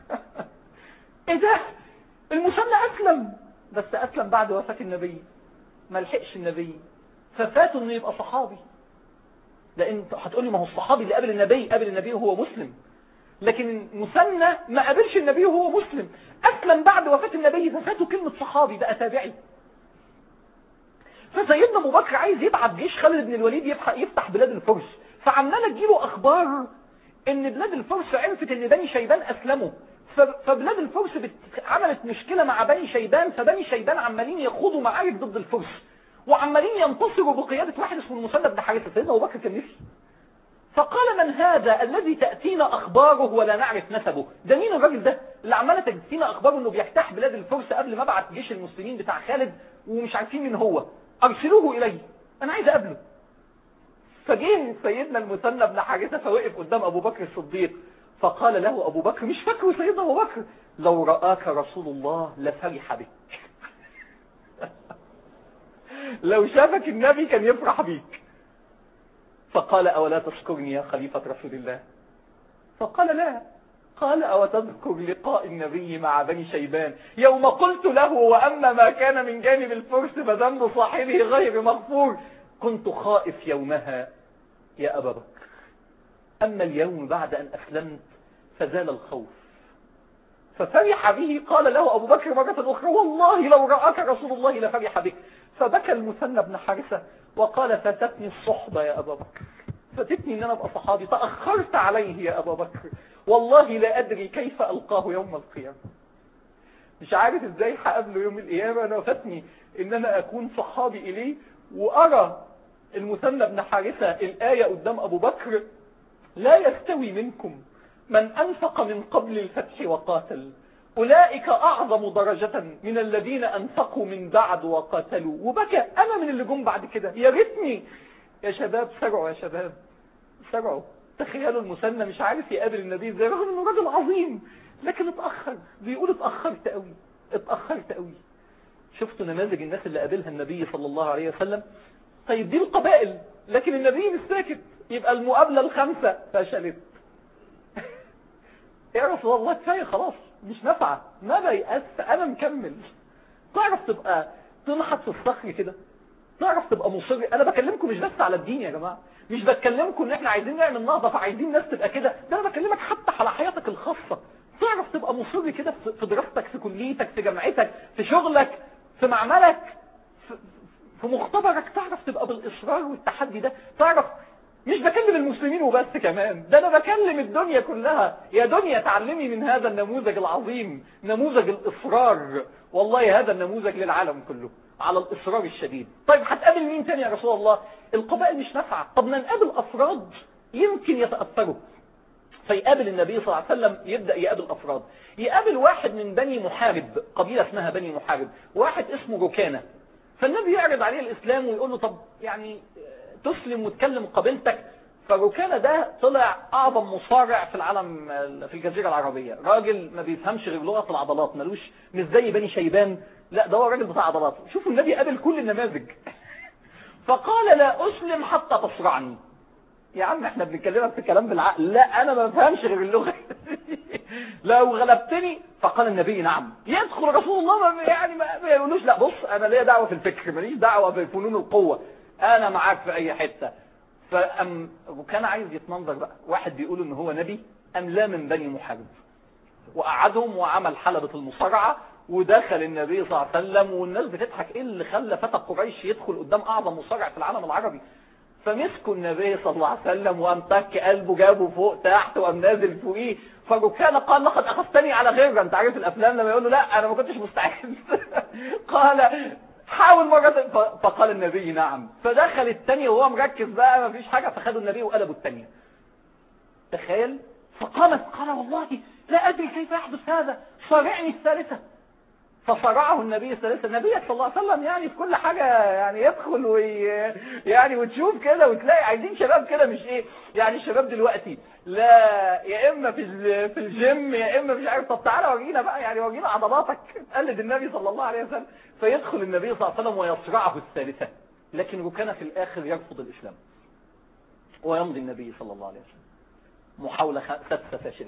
ايه ده المثنى اسلم بس اسلم بعد وفاة النبي ما لحقش النبي ففاته انه يبقى صحابي لان هتقولي ما هو الصحابي اللي قبل النبي قبل النبي وهو مسلم لكن مثنى ما قابلش النبي وهو مسلم اسلم بعد وفاة النبي ففاته كلمة صحابي بقى تابعي فسيدنا ابو بكر عايز يبعت جيش خالد بن الوليد يفتح, يفتح بلاد الفرس فعماله تجيله اخبار ان بلاد الفرس عرفت ان بني شيبان اسلموا فبلاد الفرس بت... عملت مشكلة مع بني شيبان فبني شيبان عمالين يخوضوا معارك ضد الفرس وعمالين ينتصروا بقيادة واحد اسمه المثنى بن حارثة سيدنا ابو بكر كان نفسي فقال من هذا الذي تأتينا أخباره ولا نعرف نسبه ده مين الراجل ده اللي عمالة تأتينا أخباره أنه بيجتاح بلاد الفرس قبل ما بعت جيش المسلمين بتاع خالد ومش عارفين مين هو أرسلوه إلي أنا عايز أقابله فجه سيدنا المثنى بن حارثة فوقف قدام أبو بكر الصديق فقال له أبو بكر مش فاكره سيدنا أبو بكر لو رآك رسول الله لفرح بك لو شافك النبي كان يفرح بيك فقال أولا تشكرني يا خليفة رسول الله فقال لا قال أو تذكر لقاء النبي مع بني شيبان يوم قلت له وأما ما كان من جانب الفرس فذنب صاحبه غير مغفور كنت خائف يومها يا أبا بكر أما اليوم بعد أن أسلمت فزال الخوف ففرح به قال له أبو بكر مرة أخرى والله لو رآك رسول الله لفرح بك فبكى المثنى بن حارثة وقال فاتتني الصحبة يا أبا بكر فاتتني ان انا ابقى صحابي تأخرت عليه يا أبا بكر والله لا أدري كيف ألقاه يوم القيامة مش عارف ازاي هقابله يوم القيامة انا فاتني ان انا اكون صحابي اليه وارى المثنى بن حارثة الآية قدام أبو بكر لا يستوي منكم من أنفق من قبل الفتح وقاتل أولئك أعظم درجة من الذين أنفقوا من بعد وقاتلوا وبكى أنا من اللي جم بعد كده يا ريتني يا شباب سرعوا يا شباب سرعوا تخيلوا المثنى مش عارف يقابل النبي ازاي رغم انه راجل عظيم لكن اتأخر بيقول اتأخرت قوي اتأخرت قوي شفتوا نماذج الناس اللي قابلها النبي صلى الله عليه وسلم طيب دي القبائل لكن النبي مش ساكت يبقى المقابلة الخمسة فشلت يا رسول الله كفاية خلاص مش نافعة ما بيأس انا مكمل تعرف تبقى تنحت في الصخر كده تعرف تبقى مصر انا بكلمكم مش بس على الدين يا جماعة مش بكلمكم ان احنا عايزين نعمل نهضة فعايزين ناس تبقى كده ده انا بكلمك حتى على حياتك الخاصة تعرف تبقى مصر كده في دراستك في كليتك في جامعتك في شغلك في معملك في, في مختبرك تعرف تبقى بالاصرار والتحدي ده تعرف مش بكلم المسلمين وبس كمان ده انا بكلم الدنيا كلها يا دنيا تعلمي من هذا النموذج العظيم نموذج الاصرار والله هذا النموذج للعالم كله على الاصرار الشديد طيب هتقابل مين تاني يا رسول الله القبائل مش نافعه طب ما نقابل افراد يمكن يتاثروا فيقابل النبي صلى الله عليه وسلم يبدأ يقابل أفراد يقابل واحد من بني محارب قبيلة اسمها بني محارب واحد اسمه ركانة فالنبي يعرض عليه الإسلام ويقول له طب يعني تسلم وتكلم قبيلتك فركانة ده طلع أعظم مصارع في العالم في الجزيرة العربية راجل ما بيفهمش غير لغة العضلات ملوش مش زي بني شيبان لا ده هو راجل بتاع عضلات شوفوا النبي قابل كل النماذج فقال لا أسلم حتى تصرعني يا عم احنا بنتكلمك في كلام بالعقل لا انا ما بفهمش غير اللغة لو غلبتني فقال النبي نعم يدخل رسول الله ما يعني ما يقولوش لا بص انا ليا دعوة في الفكر ماليش دعوة في فنون القوة انا معاك في اي حتة فأم وكان عايز يتمنظر بقى واحد بيقول ان هو نبي ام لا من بني محارب وقعدهم وعمل حلبة المصارعة ودخل النبي صلى الله عليه وسلم والناس بتضحك ايه اللي خلى فتى قريش يدخل قدام اعظم مصارع في العالم العربي فمسكوا النبي صلى الله عليه وسلم وقام تك قلبه جابه فوق تحت وقام نازل فوقيه فركان قال لقد اخذتني على غيره انت عارف الافلام لما يقول له لا انا ما كنتش مستعد قال حاول مرة فقال النبي نعم فدخل الثانية وهو مركز بقى ما فيش حاجة فخدوا النبي وقلبوا الثانية تخيل فقامت قال والله لا أدري كيف يحدث هذا صارعني الثالثة فصرعه النبي الثالثة النبي صلى الله عليه وسلم يعني في كل حاجة يعني يدخل وي يعني وتشوف كده وتلاقي عايزين شباب كده مش ايه يعني الشباب دلوقتي لا يا اما في في الجيم يا اما مش عارف طب تعالى ورينا بقى يعني ورينا عضلاتك قلد النبي صلى الله عليه وسلم فيدخل النبي صلى الله عليه وسلم ويصرعه الثالثة لكن وكان في الاخر يرفض الاسلام ويمضي النبي صلى الله عليه وسلم محاولة سادسة فاشلة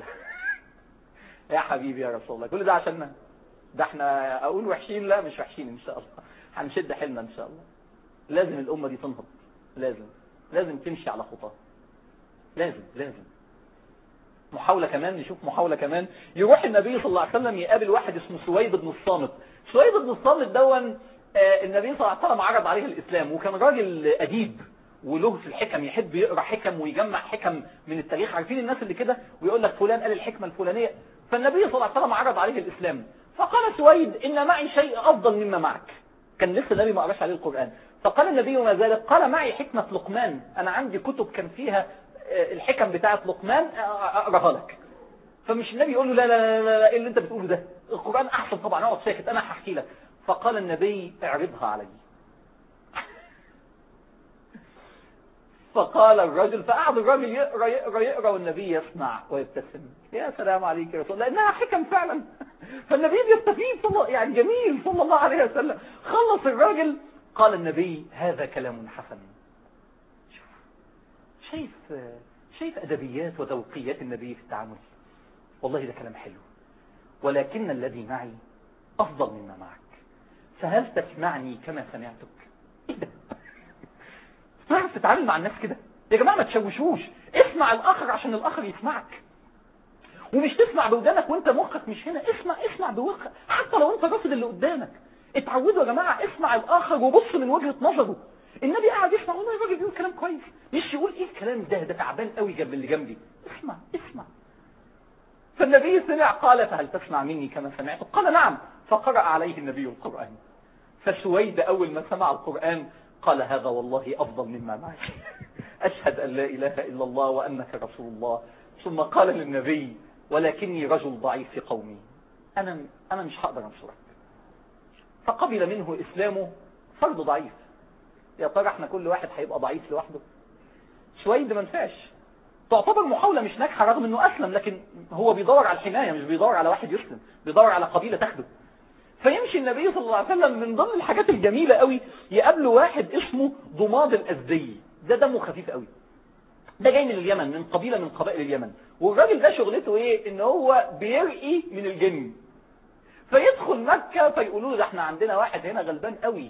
يا حبيبي يا رسول الله كل ده عشاننا ده احنا اقول وحشين لا مش وحشين ان شاء الله هنشد حيلنا ان شاء الله لازم الامة دي تنهض لازم لازم تمشي على خطاها لازم لازم محاولة كمان نشوف محاولة كمان يروح النبي صلى الله عليه وسلم يقابل واحد اسمه سويد بن الصامت سويد بن الصامت دون النبي صلى الله عليه وسلم عرض عليه الاسلام وكان راجل اديب وله في الحكم يحب يقرا حكم ويجمع حكم من التاريخ عارفين الناس اللي كده ويقول لك فلان قال الحكمة الفلانية فالنبي صلى الله عليه وسلم عرض عليه الاسلام فقال سويد إن معي شيء أفضل مما معك كان لسه النبي ما قراش عليه القرآن فقال النبي وما ذلك قال معي حكمة لقمان أنا عندي كتب كان فيها الحكم بتاعة لقمان أقراها لك فمش النبي يقول له لا لا لا لا إيه اللي أنت بتقوله ده القرآن أحسن طبعا اقعد ساكت أنا هحكي لك فقال النبي اعرضها علي فقال الرجل فقعد الرجل يقرأ يقرأ يقرأ والنبي يسمع ويبتسم يا سلام عليك يا رسول الله لأنها حكم فعلا فالنبي بيستفيد صلى يعني جميل صلى الله عليه وسلم خلص الراجل قال النبي هذا كلام حسن شوف شايف شايف أدبيات وذوقيات النبي في التعامل والله ده كلام حلو ولكن الذي معي أفضل مما معك فهل تسمعني كما سمعتك إيه ده تعرف تتعامل مع الناس كده يا جماعة ما تشوشوش اسمع الآخر عشان الآخر يسمعك ومش تسمع بودانك وانت مخك مش هنا اسمع اسمع بمخك حتى لو انت رافض اللي قدامك اتعودوا يا جماعة اسمع الآخر وبص من وجهة نظره النبي قاعد يسمع والله الراجل بيقول كلام كويس مش يقول ايه الكلام ده ده تعبان قوي جنب اللي جنبي اسمع اسمع فالنبي سمع قال فهل تسمع مني كما سمعت قال نعم فقرأ عليه النبي القرآن فسويد أول ما سمع القرآن قال هذا والله أفضل مما معي أشهد أن لا إله إلا الله وأنك رسول الله ثم قال للنبي ولكني رجل ضعيف في قومي أنا, أنا مش هقدر أنصرك فقبل منه إسلامه فرد ضعيف يا ترى احنا كل واحد هيبقى ضعيف لوحده سويد ما نفعش تعتبر محاولة مش ناجحة رغم انه اسلم لكن هو بيدور على الحماية مش بيدور على واحد يسلم بيدور على قبيلة تاخده فيمشي النبي صلى الله عليه وسلم من ضمن الحاجات الجميلة قوي يقابله واحد اسمه ضماد الأزدي ده دمه خفيف قوي ده جاي من اليمن من قبيلة من قبائل اليمن والراجل ده شغلته ايه ان هو بيرقي من الجن فيدخل مكة فيقولوا له ده احنا عندنا واحد هنا غلبان قوي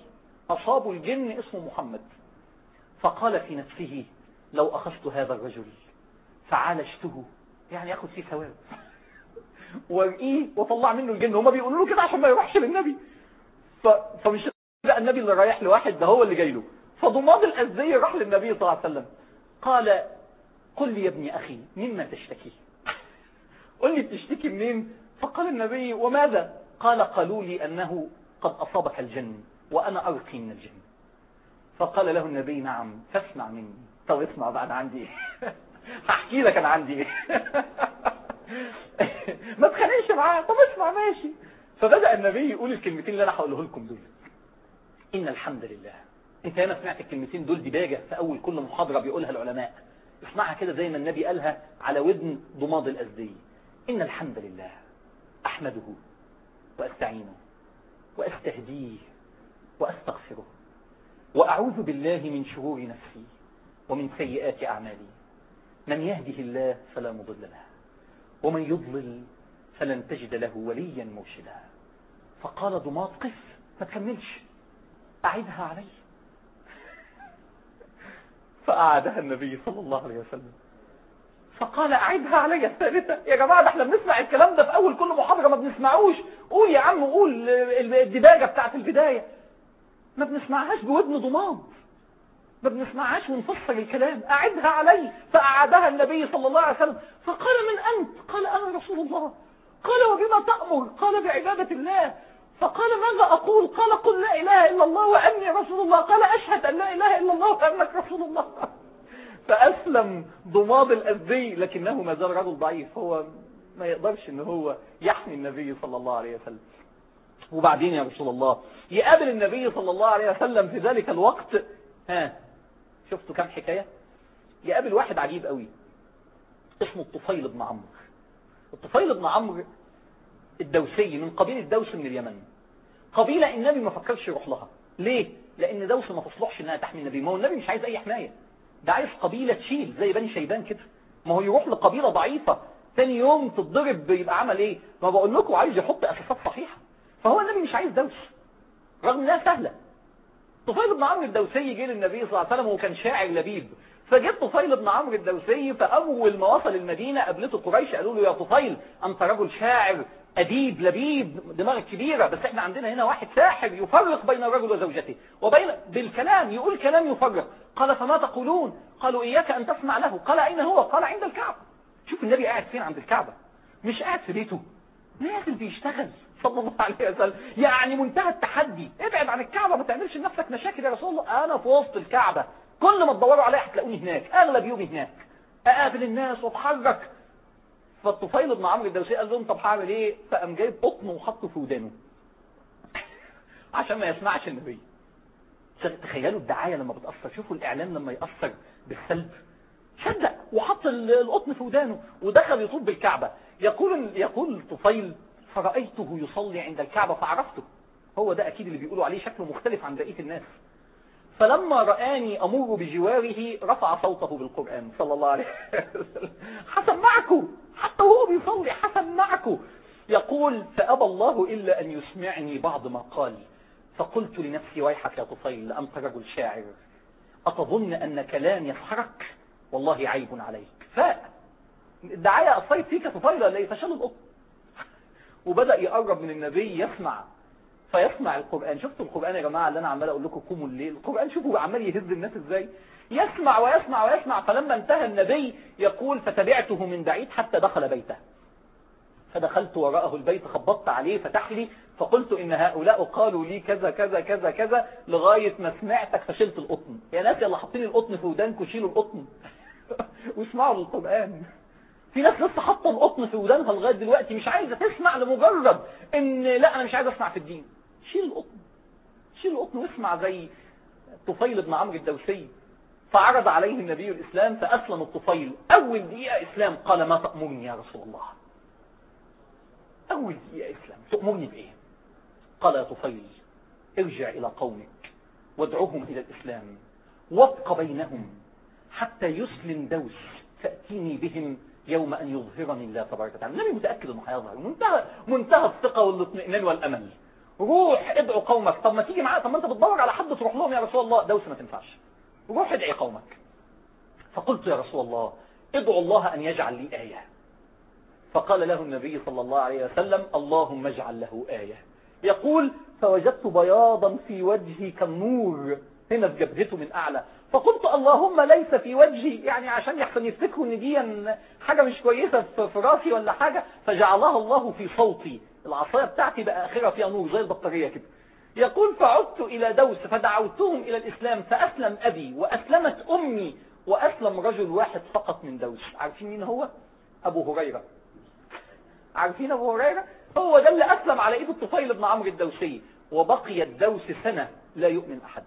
أصابوا الجن اسمه محمد فقال في نفسه لو أخذت هذا الرجل فعالجته يعني أخذ فيه ثواب وارقيه وطلع منه الجن هما بيقولوا له كده عشان ما يروحش للنبي ف... فمش بقى النبي اللي رايح لواحد ده هو اللي جاي له فضماد الأزدي راح للنبي صلى الله عليه وسلم قال قل لي يا ابن أخي مما تشتكي قل لي بتشتكي منين فقال النبي وماذا قال قالوا لي أنه قد أصابك الجن وأنا أرقي من الجن فقال له النبي نعم فاسمع مني طب اسمع بقى أنا عندي ايه هحكي لك أنا عندي ايه ما تخانقش معاه طب اسمع ماشي فبدأ النبي يقول الكلمتين اللي أنا هقوله لكم دول إن الحمد لله انت هنا سمعت الكلمتين دول دباجة في أول كل محاضرة بيقولها العلماء اسمعها كده زي ما النبي قالها على ودن ضماد الأزدي إن الحمد لله أحمده وأستعينه وأستهديه وأستغفره وأعوذ بالله من شرور نفسي ومن سيئات أعمالي من يهده الله فلا مضل له ومن يضلل فلن تجد له وليا مرشدا فقال ضماد قف ما تكملش أعدها علي فأعادها النبي صلى الله عليه وسلم فقال أعدها علي الثالثة يا جماعة ده احنا بنسمع الكلام ده في أول كل محاضرة ما بنسمعوش قول يا عم قول الدباجة بتاعت البداية ما بنسمعهاش بودن ضماد ما بنسمعهاش ونفسر الكلام أعدها علي فأعادها النبي صلى الله عليه وسلم فقال من أنت قال أنا رسول الله قال وبما تأمر قال بعبادة الله فقال ماذا أقول قال قل لا إله إلا الله وأني رسول الله قال أشهد أن لا إله إلا الله وأنك رسول الله فأسلم ضماد الأزدي لكنه ما زال رجل ضعيف هو ما يقدرش ان هو يحمي النبي صلى الله عليه وسلم وبعدين يا رسول الله يقابل النبي صلى الله عليه وسلم في ذلك الوقت ها شفتوا كم حكاية يقابل واحد عجيب قوي اسمه الطفيل بن عمرو الطفيل بن عمرو الدوسي من قبيلة دوس من اليمن قبيلة النبي ما فكرش يروح لها ليه لان دوس ما تصلحش انها تحمي النبي ما هو النبي مش عايز اي حماية ده عايز قبيلة تشيل زي بني شيبان كده ما هو يروح لقبيلة ضعيفة ثاني يوم تتضرب يبقى عمل ايه ما بقول لكم عايز يحط اساسات صحيحة فهو النبي مش عايز دوس رغم انها سهلة طفيل بن عمرو الدوسي جه للنبي صلى الله عليه وسلم وكان شاعر لبيب فجت طفيل بن عمرو الدوسي فاول ما وصل المدينة قابلته قريش قالوا له يا طفيل انت رجل شاعر أديب لبيب دماغك كبيرة بس احنا عندنا هنا واحد ساحر يفرق بين الرجل وزوجته وبين بالكلام يقول كلام يفرق قال فما تقولون قالوا إياك أن تسمع له قال أين هو قال عند الكعبة شوف النبي قاعد فين عند الكعبة مش قاعد في بيته نازل بيشتغل صلى الله عليه وسلم يعني منتهى التحدي ابعد عن الكعبة ما تعملش لنفسك مشاكل يا رسول الله أنا في وسط الكعبة كل ما تدوروا عليا هتلاقوني هناك أغلب يومي هناك أقابل الناس واتحرك فالطفيل بن عمرو الدوسي قال لهم طب هعمل ايه فقام جايب قطن وحطه في ودانه عشان ما يسمعش النبي تخيلوا الدعاية لما بتأثر شوفوا الإعلام لما يأثر بالسلب صدق وحط القطن في ودانه ودخل يطوف بالكعبة يقول يقول الطفيل فرأيته يصلي عند الكعبة فعرفته هو ده أكيد اللي بيقولوا عليه شكله مختلف عن بقية الناس فلما رآني أمر بجواره رفع صوته بالقرآن صلى الله عليه وسلم حسمعكم حتى وهو بيصلي حسمعكم يقول فأبى الله إلا أن يسمعني بعض ما قال فقلت لنفسي ويحك يا طفيل أنت رجل شاعر أتظن أن كلام يسحرك والله عيب عليك فالدعاية أثرت فيك يا طفيل ولا إيه فشل القط وبدأ يقرب من النبي يسمع فيسمع القرآن شفتوا القرآن يا جماعة اللي أنا عمال أقول لكم قوموا الليل القرآن شوفوا عمال يهز الناس إزاي يسمع ويسمع ويسمع فلما انتهى النبي يقول فتبعته من بعيد حتى دخل بيته فدخلت وراءه البيت خبطت عليه فتح لي فقلت إن هؤلاء قالوا لي كذا كذا كذا كذا لغاية ما سمعتك فشلت القطن يا ناس يلا حاطين القطن في ودانكم شيلوا القطن واسمعوا القرآن في ناس لسه حاطه القطن في ودانها لغايه دلوقتي مش عايزه تسمع لمجرد ان لا انا مش عايز اسمع في الدين شيل القطن شيل القطن واسمع زي طفيل بن عمرو الدوسي فعرض عليه النبي الإسلام فأسلم الطفيل أول دقيقة إسلام قال ما تأمرني يا رسول الله أول دقيقة إسلام تأمرني بإيه قال يا طفيل ارجع إلى قومك وادعوهم إلى الإسلام وابق بينهم حتى يسلم دوس فأتيني بهم يوم أن يظهرني الله تبارك وتعالى النبي متأكد أنه هيظهر منتهى, منتهى الثقة والاطمئنان والأمل روح ادعو قومك طب ما تيجي معايا طب ما انت بتدور على حد تروح لهم يا رسول الله دوس ما تنفعش روح ادعي قومك فقلت يا رسول الله ادعو الله ان يجعل لي آية فقال له النبي صلى الله عليه وسلم اللهم اجعل له آية يقول فوجدت بياضا في وجهي كالنور هنا في جبهته من اعلى فقلت اللهم ليس في وجهي يعني عشان يحسن يفتكروا ان دي حاجة مش كويسة في راسي ولا حاجة فجعلها الله في صوتي العصاية بتاعتي بقى اخرها فيها نور زي البطارية كده يقول فعدت الى دوس فدعوتهم الى الاسلام فاسلم ابي واسلمت امي واسلم رجل واحد فقط من دوس عارفين مين هو ابو هريرة عارفين ابو هريرة هو ده اللي اسلم على ايد الطفيل بن عمرو الدوسي وبقي الدوس سنة لا يؤمن احد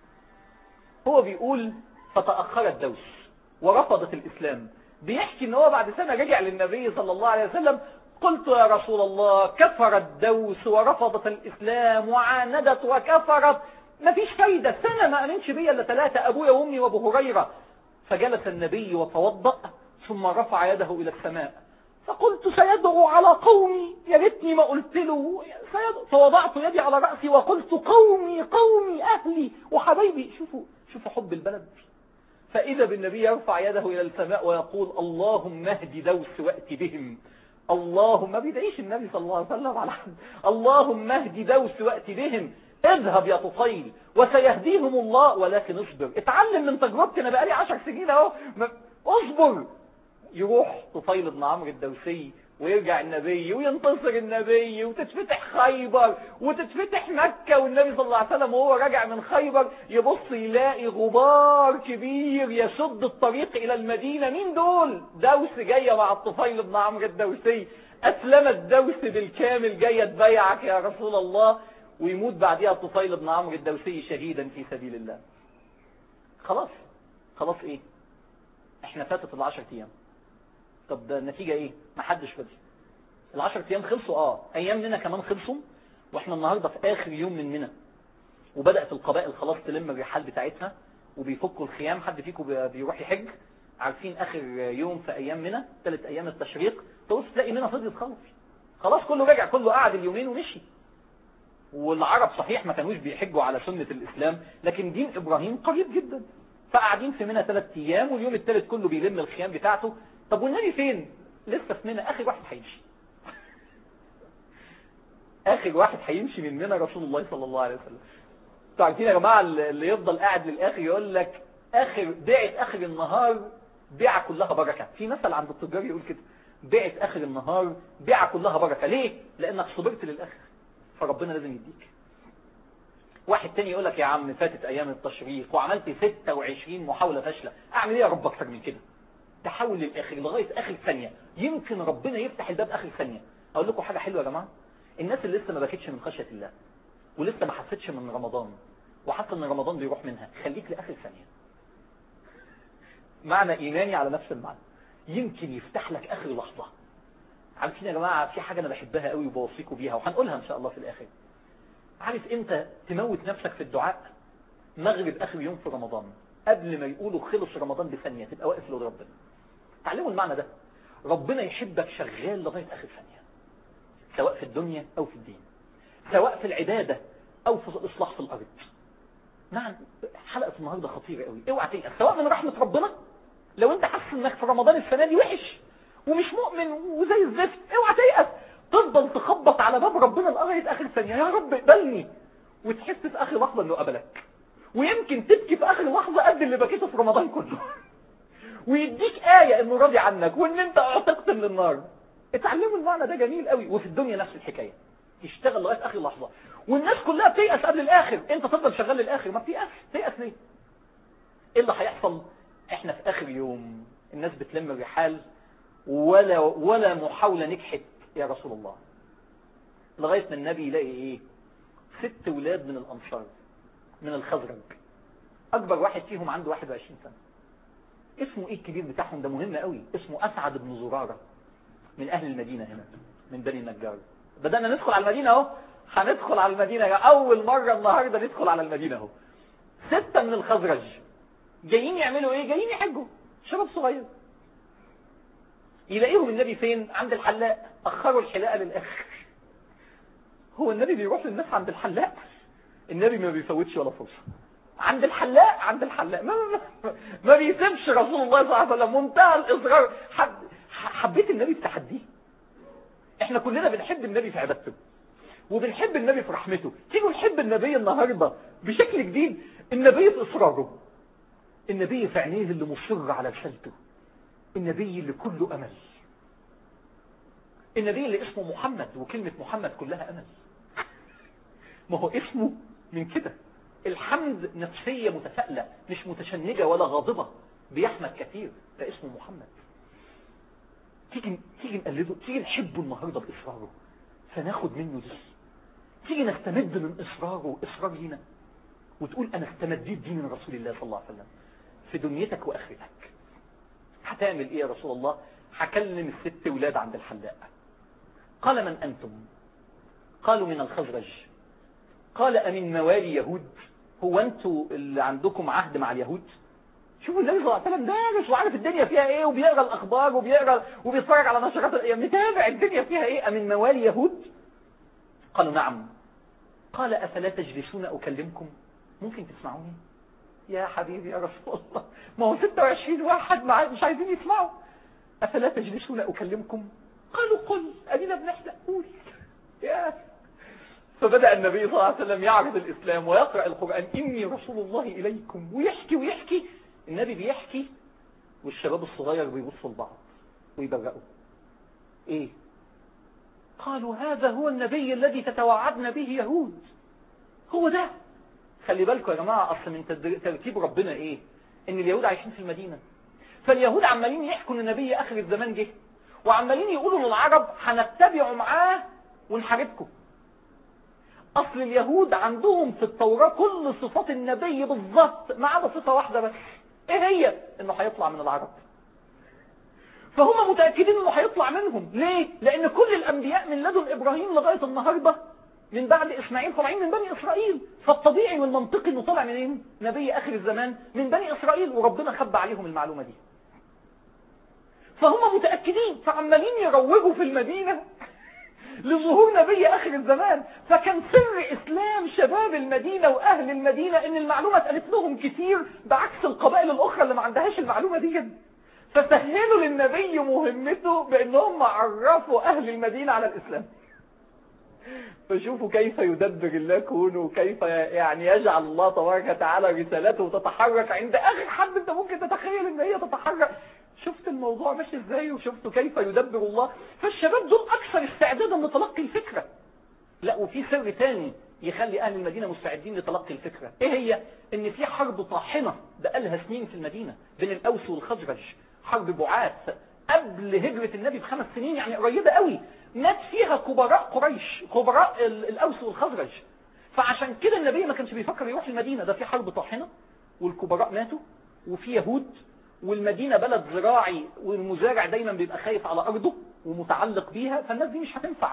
هو بيقول فتأخرت دوس ورفضت الإسلام بيحكي ان هو بعد سنة رجع للنبي صلى الله عليه وسلم قلت يا رسول الله كفرت دوس ورفضت الإسلام وعاندت وكفرت مفيش فايدة سنة ما أمنش بيا إلا ثلاثة أبويا وأمي وأبو هريرة فجلس النبي وتوضأ ثم رفع يده إلى السماء فقلت سيدعو على قومي يا ريتني ما قلت له سيدعو فوضعت يدي على رأسي وقلت قومي قومي أهلي وحبايبي شوفوا شوفوا حب البلد فإذا بالنبي يرفع يده إلى السماء ويقول اللهم اهد دوس وأتي بهم اللهم ما بيدعيش النبي صلى الله عليه وسلم على حد اللهم اهد دوس وأتي بهم اذهب يا طفيل وسيهديهم الله ولكن اصبر اتعلم من تجربتي انا بقالي عشر سنين اهو اصبر يروح طفيل بن عمرو الدوسي ويرجع النبي وينتصر النبي وتتفتح خيبر وتتفتح مكة والنبي صلى الله عليه وسلم وهو راجع من خيبر يبص يلاقي غبار كبير يسد الطريق إلى المدينة مين دول دوس جاية مع الطفيل بن عمرو الدوسي أسلمت دوس بالكامل جاية تبايعك يا رسول الله ويموت بعدها الطفيل بن عمرو الدوسي شهيدا في سبيل الله خلاص خلاص ايه احنا فاتت العشر ايام طب ده النتيجة ايه ما حدش فضل العشر ايام خلصوا اه ايام منى كمان خلصوا واحنا النهاردة في اخر يوم من منى وبدأت القبائل خلاص تلم الرحال بتاعتها وبيفكوا الخيام حد فيكم بيروح يحج عارفين اخر يوم في ايام منى ثلاث ايام التشريق تبص تلاقي منى فضلت خالص خلاص كله رجع كله قعد اليومين ومشي والعرب صحيح ما كانوش بيحجوا على سنة الاسلام لكن دين ابراهيم قريب جدا فقاعدين في منى ثلاث ايام واليوم الثالث كله بيلم الخيام بتاعته طب والنبي فين لسه في منى اخر واحد هيمشي اخر واحد هيمشي من منى رسول الله صلى الله عليه وسلم انتوا عارفين يا جماعه اللي يفضل قاعد للاخر يقول لك اخر بيعه اخر النهار بيعه كلها بركه في مثل عند التجار يقول كده بيعه اخر النهار بيعه كلها بركه ليه لانك صبرت للاخر فربنا لازم يديك واحد تاني يقول لك يا عم فاتت ايام التشريق وعملت 26 محاوله فاشله اعمل ايه يا رب اكتر من كده تحاول للاخر لغايه اخر ثانيه يمكن ربنا يفتح الباب اخر ثانيه اقول لكم حاجه حلوه يا جماعه الناس اللي لسه ما بكتش من خشيه الله ولسه ما حسيتش من رمضان وحاسه ان رمضان بيروح منها خليك لاخر ثانيه معنى ايماني على نفس المعنى يمكن يفتح لك اخر لحظه عارفين يا جماعه في حاجه انا بحبها قوي وبوصيكم بيها وهنقولها ان شاء الله في الاخر عارف انت تموت نفسك في الدعاء مغرب اخر يوم في رمضان قبل ما يقولوا خلص رمضان بثانيه تبقى واقف لربنا ربنا تعلموا المعنى ده ربنا يحبك شغال لغايه اخر ثانيه سواء في الدنيا او في الدين سواء في العباده او في الاصلاح في الارض نعم حلقه النهارده خطيره قوي اوعى تيأس سواء من رحمه ربنا لو انت حاسس انك في رمضان السنه دي وحش ومش مؤمن وزي الزفت اوعى تيأس تفضل تخبط على باب ربنا لغايه اخر ثانيه يا رب اقبلني وتحس في اخر لحظه انه قبلك ويمكن تبكي في اخر لحظه قد اللي بكيته في رمضان كله ويديك آية انه راضي عنك وان انت اعتقت من النار اتعلموا المعنى ده جميل قوي وفي الدنيا نفس الحكاية تشتغل لغاية اخر لحظة والناس كلها بتيأس قبل الاخر انت تفضل شغال للاخر ما بتيأس تيأس ليه ايه اللي هيحصل احنا في اخر يوم الناس بتلم الرحال ولا ولا محاولة نجحت يا رسول الله لغاية ما النبي يلاقي ايه ست ولاد من الانصار من الخزرج اكبر واحد فيهم عنده 21 سنة اسمه ايه الكبير بتاعهم ده مهم قوي اسمه اسعد بن زرارة من اهل المدينة هنا من بني النجار بدأنا ندخل على المدينة اهو هندخل على المدينة اول مرة النهاردة ندخل على المدينة اهو ستة من الخزرج جايين يعملوا ايه جايين يحجوا شباب صغير يلاقيهم النبي فين عند الحلاق اخروا الحلاقة للاخر هو النبي بيروح للناس عند الحلاق النبي ما بيفوتش ولا فرصة عند الحلاق عند الحلاق ما, ما, ما بيسيبش رسول الله صلى الله عليه وسلم منتهى الإصرار حب حبيت النبي في تحديه احنا كلنا بنحب النبي في عبادته وبنحب النبي في رحمته تيجوا نحب النبي النهاردة بشكل جديد النبي في إصراره النبي في عينيه اللي مصر على رسالته النبي اللي كله أمل النبي اللي اسمه محمد وكلمة محمد كلها أمل ما هو اسمه من كده الحمد نفسية متفائلة مش متشنجة ولا غاضبة بيحمد كثير ده اسمه محمد تيجي تيجي نقلده تيجي نحبه النهاردة بإصراره فناخد منه دي تيجي نستمد من إصراره إصرار لينا وتقول أنا استمديت دي من رسول الله صلى الله عليه وسلم في دنيتك وآخرتك هتعمل إيه يا رسول الله هكلم الست ولاد عند الحلاق قال من أنتم قالوا من الخزرج قال أمن موالي يهود هو أنتوا اللي عندكم عهد مع اليهود شوفوا النبي صلى الله عليه وسلم دارس وعارف الدنيا فيها ايه وبيقرا الاخبار وبيقرا وبيتفرج على نشرات الايام متابع الدنيا فيها ايه امن موالي يهود قالوا نعم قال افلا تجلسون اكلمكم ممكن تسمعوني يا حبيبي يا رسول الله ما هو 26 واحد مش عايزين يسمعوا افلا تجلسون اكلمكم قالوا قل ادينا بنحلق قول يا فبدأ النبي صلى الله عليه وسلم يعرض الإسلام ويقرأ القرآن إني رسول الله إليكم ويحكي ويحكي النبي بيحكي والشباب الصغير بيبصوا لبعض ويبرقوا ايه قالوا هذا هو النبي الذي تتوعدنا به يهود هو ده خلي بالكم يا جماعة اصل من ترتيب ربنا ايه ان اليهود عايشين في المدينة فاليهود عمالين يحكوا ان النبي اخر الزمان جه وعمالين يقولوا للعرب هنتبعوا معاه ونحاربكم اصل اليهود عندهم في التوراة كل صفات النبي بالظبط ما عدا صفة واحدة بس ايه هي انه هيطلع من العرب فهم متأكدين انه هيطلع منهم ليه لان كل الانبياء من لدن ابراهيم لغاية النهاردة من بعد اسماعيل طالعين من بني اسرائيل فالطبيعي والمنطقي انه طالع منين نبي اخر الزمان من بني اسرائيل وربنا خبى عليهم المعلومة دي فهم متأكدين فعمالين يروجوا في المدينة لظهور نبي آخر الزمان فكان سر إسلام شباب المدينة وأهل المدينة إن المعلومة اتقالت لهم كتير بعكس القبائل الأخرى اللي ما عندهاش المعلومة دي فسهلوا للنبي مهمته بأنهم عرفوا أهل المدينة على الإسلام فشوفوا كيف يدبر الله كونه وكيف يعني يجعل الله تبارك وتعالى رسالته تتحرك عند آخر حد أنت ممكن تتخيل إن هي تتحرك شفت الموضوع ماشي ازاي وشفتوا كيف يدبر الله فالشباب دول اكثر استعدادا لتلقي الفكرة لا وفي سر تاني يخلي اهل المدينة مستعدين لتلقي الفكرة ايه هي ان في حرب طاحنة بقالها سنين في المدينة بين الاوس والخزرج حرب بعاث قبل هجرة النبي بخمس سنين يعني قريبة قوي مات فيها كبراء قريش كبراء الاوس والخزرج فعشان كده النبي ما كانش بيفكر يروح المدينة ده في حرب طاحنة والكبراء ماتوا وفي يهود والمدينة بلد زراعي والمزارع دايما بيبقى خايف على أرضه ومتعلق بيها فالناس دي مش هتنفع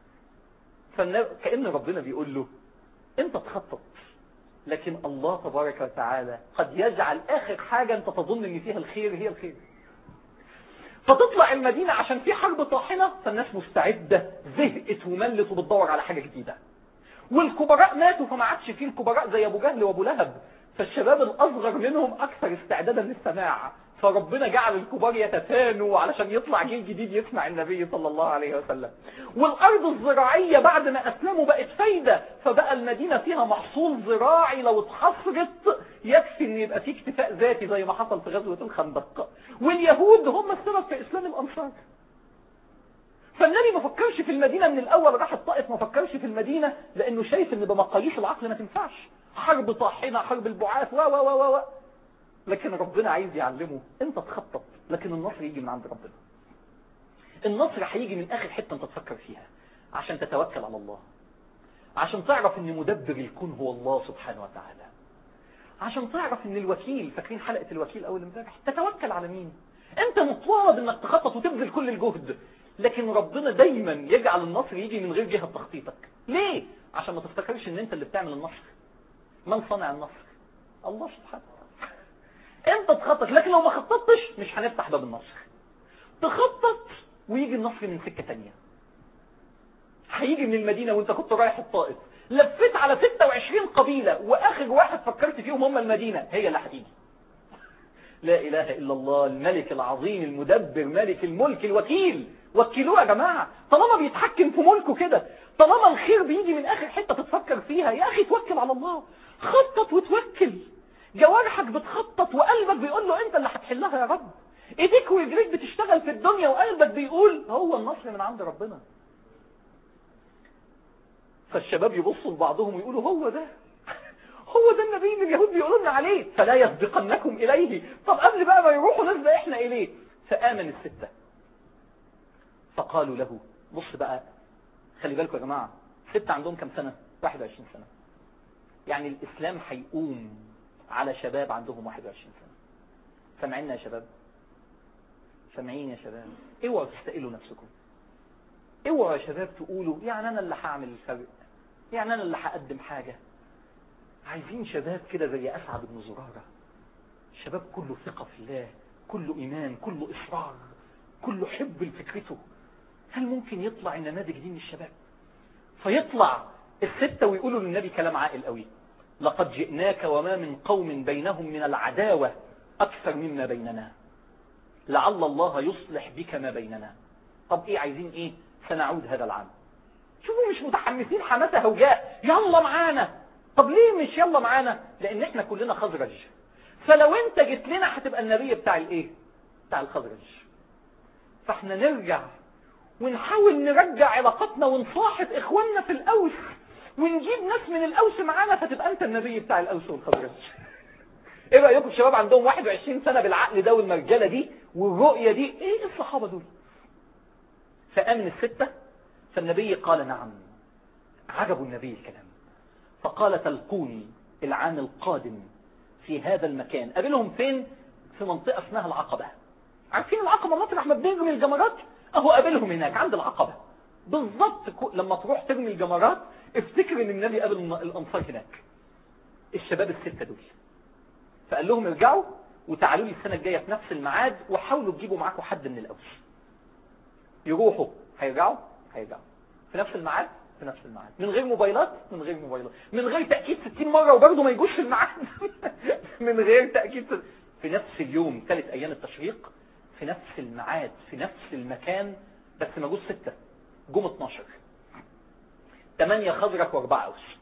كأن ربنا بيقول له انت تخطط لكن الله تبارك وتعالى قد يجعل آخر حاجة انت تظن ان فيها الخير هي الخير فتطلع المدينة عشان في حرب طاحنة فالناس مستعدة زهقت وملت وبتدور على حاجة جديدة والكبراء ماتوا فما عادش فيه الكبراء زي ابو جهل وابو لهب فالشباب الأصغر منهم أكثر استعدادا للسماع فربنا جعل الكبار يتفانوا علشان يطلع جيل جديد يسمع النبي صلى الله عليه وسلم والأرض الزراعية بعد ما أسلموا بقت فايدة فبقى المدينة فيها محصول زراعي لو اتحصرت يكفي ان يبقى فيه اكتفاء ذاتي زي ما حصل في غزوة الخندق واليهود هم السبب في إسلام الأنصار فالنبي ما فكرش في المدينة من الأول راح الطائف ما فكرش في المدينة لأنه شايف ان بمقاييس العقل ما تنفعش حرب طاحنة حرب البعاث و و و و لكن ربنا عايز يعلمه انت تخطط لكن النصر يجي من عند ربنا النصر هيجي من اخر حتة انت تفكر فيها عشان تتوكل على الله عشان تعرف ان مدبر الكون هو الله سبحانه وتعالى عشان تعرف ان الوكيل فاكرين حلقة الوكيل اول امبارح تتوكل على مين انت مطالب انك تخطط وتبذل كل الجهد لكن ربنا دايما يجعل النصر يجي من غير جهة تخطيطك ليه عشان ما تفتكرش ان انت اللي بتعمل النصر من صنع النصر الله سبحانه وتعالى انت تخطط لكن لو ما خططتش مش هنفتح باب النصر تخطط ويجي النصر من سكة تانية هيجي من المدينة وانت كنت رايح الطائف لفيت على 26 قبيلة واخر واحد فكرت فيهم هم المدينة هي اللي هتيجي لا اله الا الله الملك العظيم المدبر ملك الملك الوكيل وكلوه يا جماعة طالما بيتحكم في ملكه كده طالما الخير بيجي من اخر حتة تتفكر فيها يا اخي توكل على الله خطط وتوكل جوارحك بتخطط وقلبك بيقول له انت اللي هتحلها يا رب ايديك ورجليك بتشتغل في الدنيا وقلبك بيقول هو النصر من عند ربنا فالشباب يبصوا لبعضهم ويقولوا هو ده هو ده النبي اللي اليهود بيقولوا لنا عليه فلا يسبقنكم اليه طب قبل بقى ما يروحوا نسبق احنا اليه فامن السته فقالوا له بص بقى خلي بالكم يا جماعه ستة عندهم كم سنه 21 سنه يعني الاسلام هيقوم على شباب عندهم 21 سنه سامعين يا شباب سامعين يا شباب اوعوا تستقلوا نفسكم اوعوا يا شباب تقولوا يعني انا اللي هعمل الفرق يعني انا اللي هقدم حاجة عايزين شباب كده زي اسعد بن زرارة شباب كله ثقة في الله كله ايمان كله اصرار كله حب لفكرته هل ممكن يطلع النماذج دي من الشباب فيطلع الستة ويقولوا للنبي كلام عاقل قوي لقد جئناك وما من قوم بينهم من العداوة اكثر مما بيننا لعل الله يصلح بك ما بيننا طب ايه عايزين ايه سنعود هذا العام شوفوا مش متحمسين حماسة هوجاء يلا معانا طب ليه مش يلا معانا لان احنا كلنا خزرج فلو انت جيت لنا هتبقى النبي بتاع الايه بتاع الخزرج فاحنا نرجع ونحاول نرجع علاقتنا ونصاحب اخواننا في الاوس ونجيب ناس من الاوس معانا فتبقى انت النبي بتاع الاوس والخزرج ايه رأيكم الشباب عندهم 21 سنة بالعقل ده والمرجلة دي والرؤية دي ايه الصحابة دول فامن الستة فالنبي قال نعم عجبوا النبي الكلام فقال تلقوني العام القادم في هذا المكان قابلهم فين في منطقة اسمها العقبة عارفين العقبة مطرح ما بنرمي الجمرات اهو قابلهم هناك عند العقبة بالظبط لما تروح ترمي الجمرات افتكر ان النبي قابل الانصار هناك الشباب الستة دول فقال لهم ارجعوا وتعالوا لي السنة الجاية في نفس الميعاد وحاولوا تجيبوا معاكم حد من الأوس يروحوا هيرجعوا هيرجعوا في نفس الميعاد في نفس الميعاد من غير موبايلات من غير موبايلات من غير تأكيد 60 مرة وبرضه ما يجوش في الميعاد من غير تأكيد في نفس اليوم ثالث أيام التشريق في نفس الميعاد في نفس المكان بس ما جوش ستة جم 12 ثمانية خضرك واربعة أوس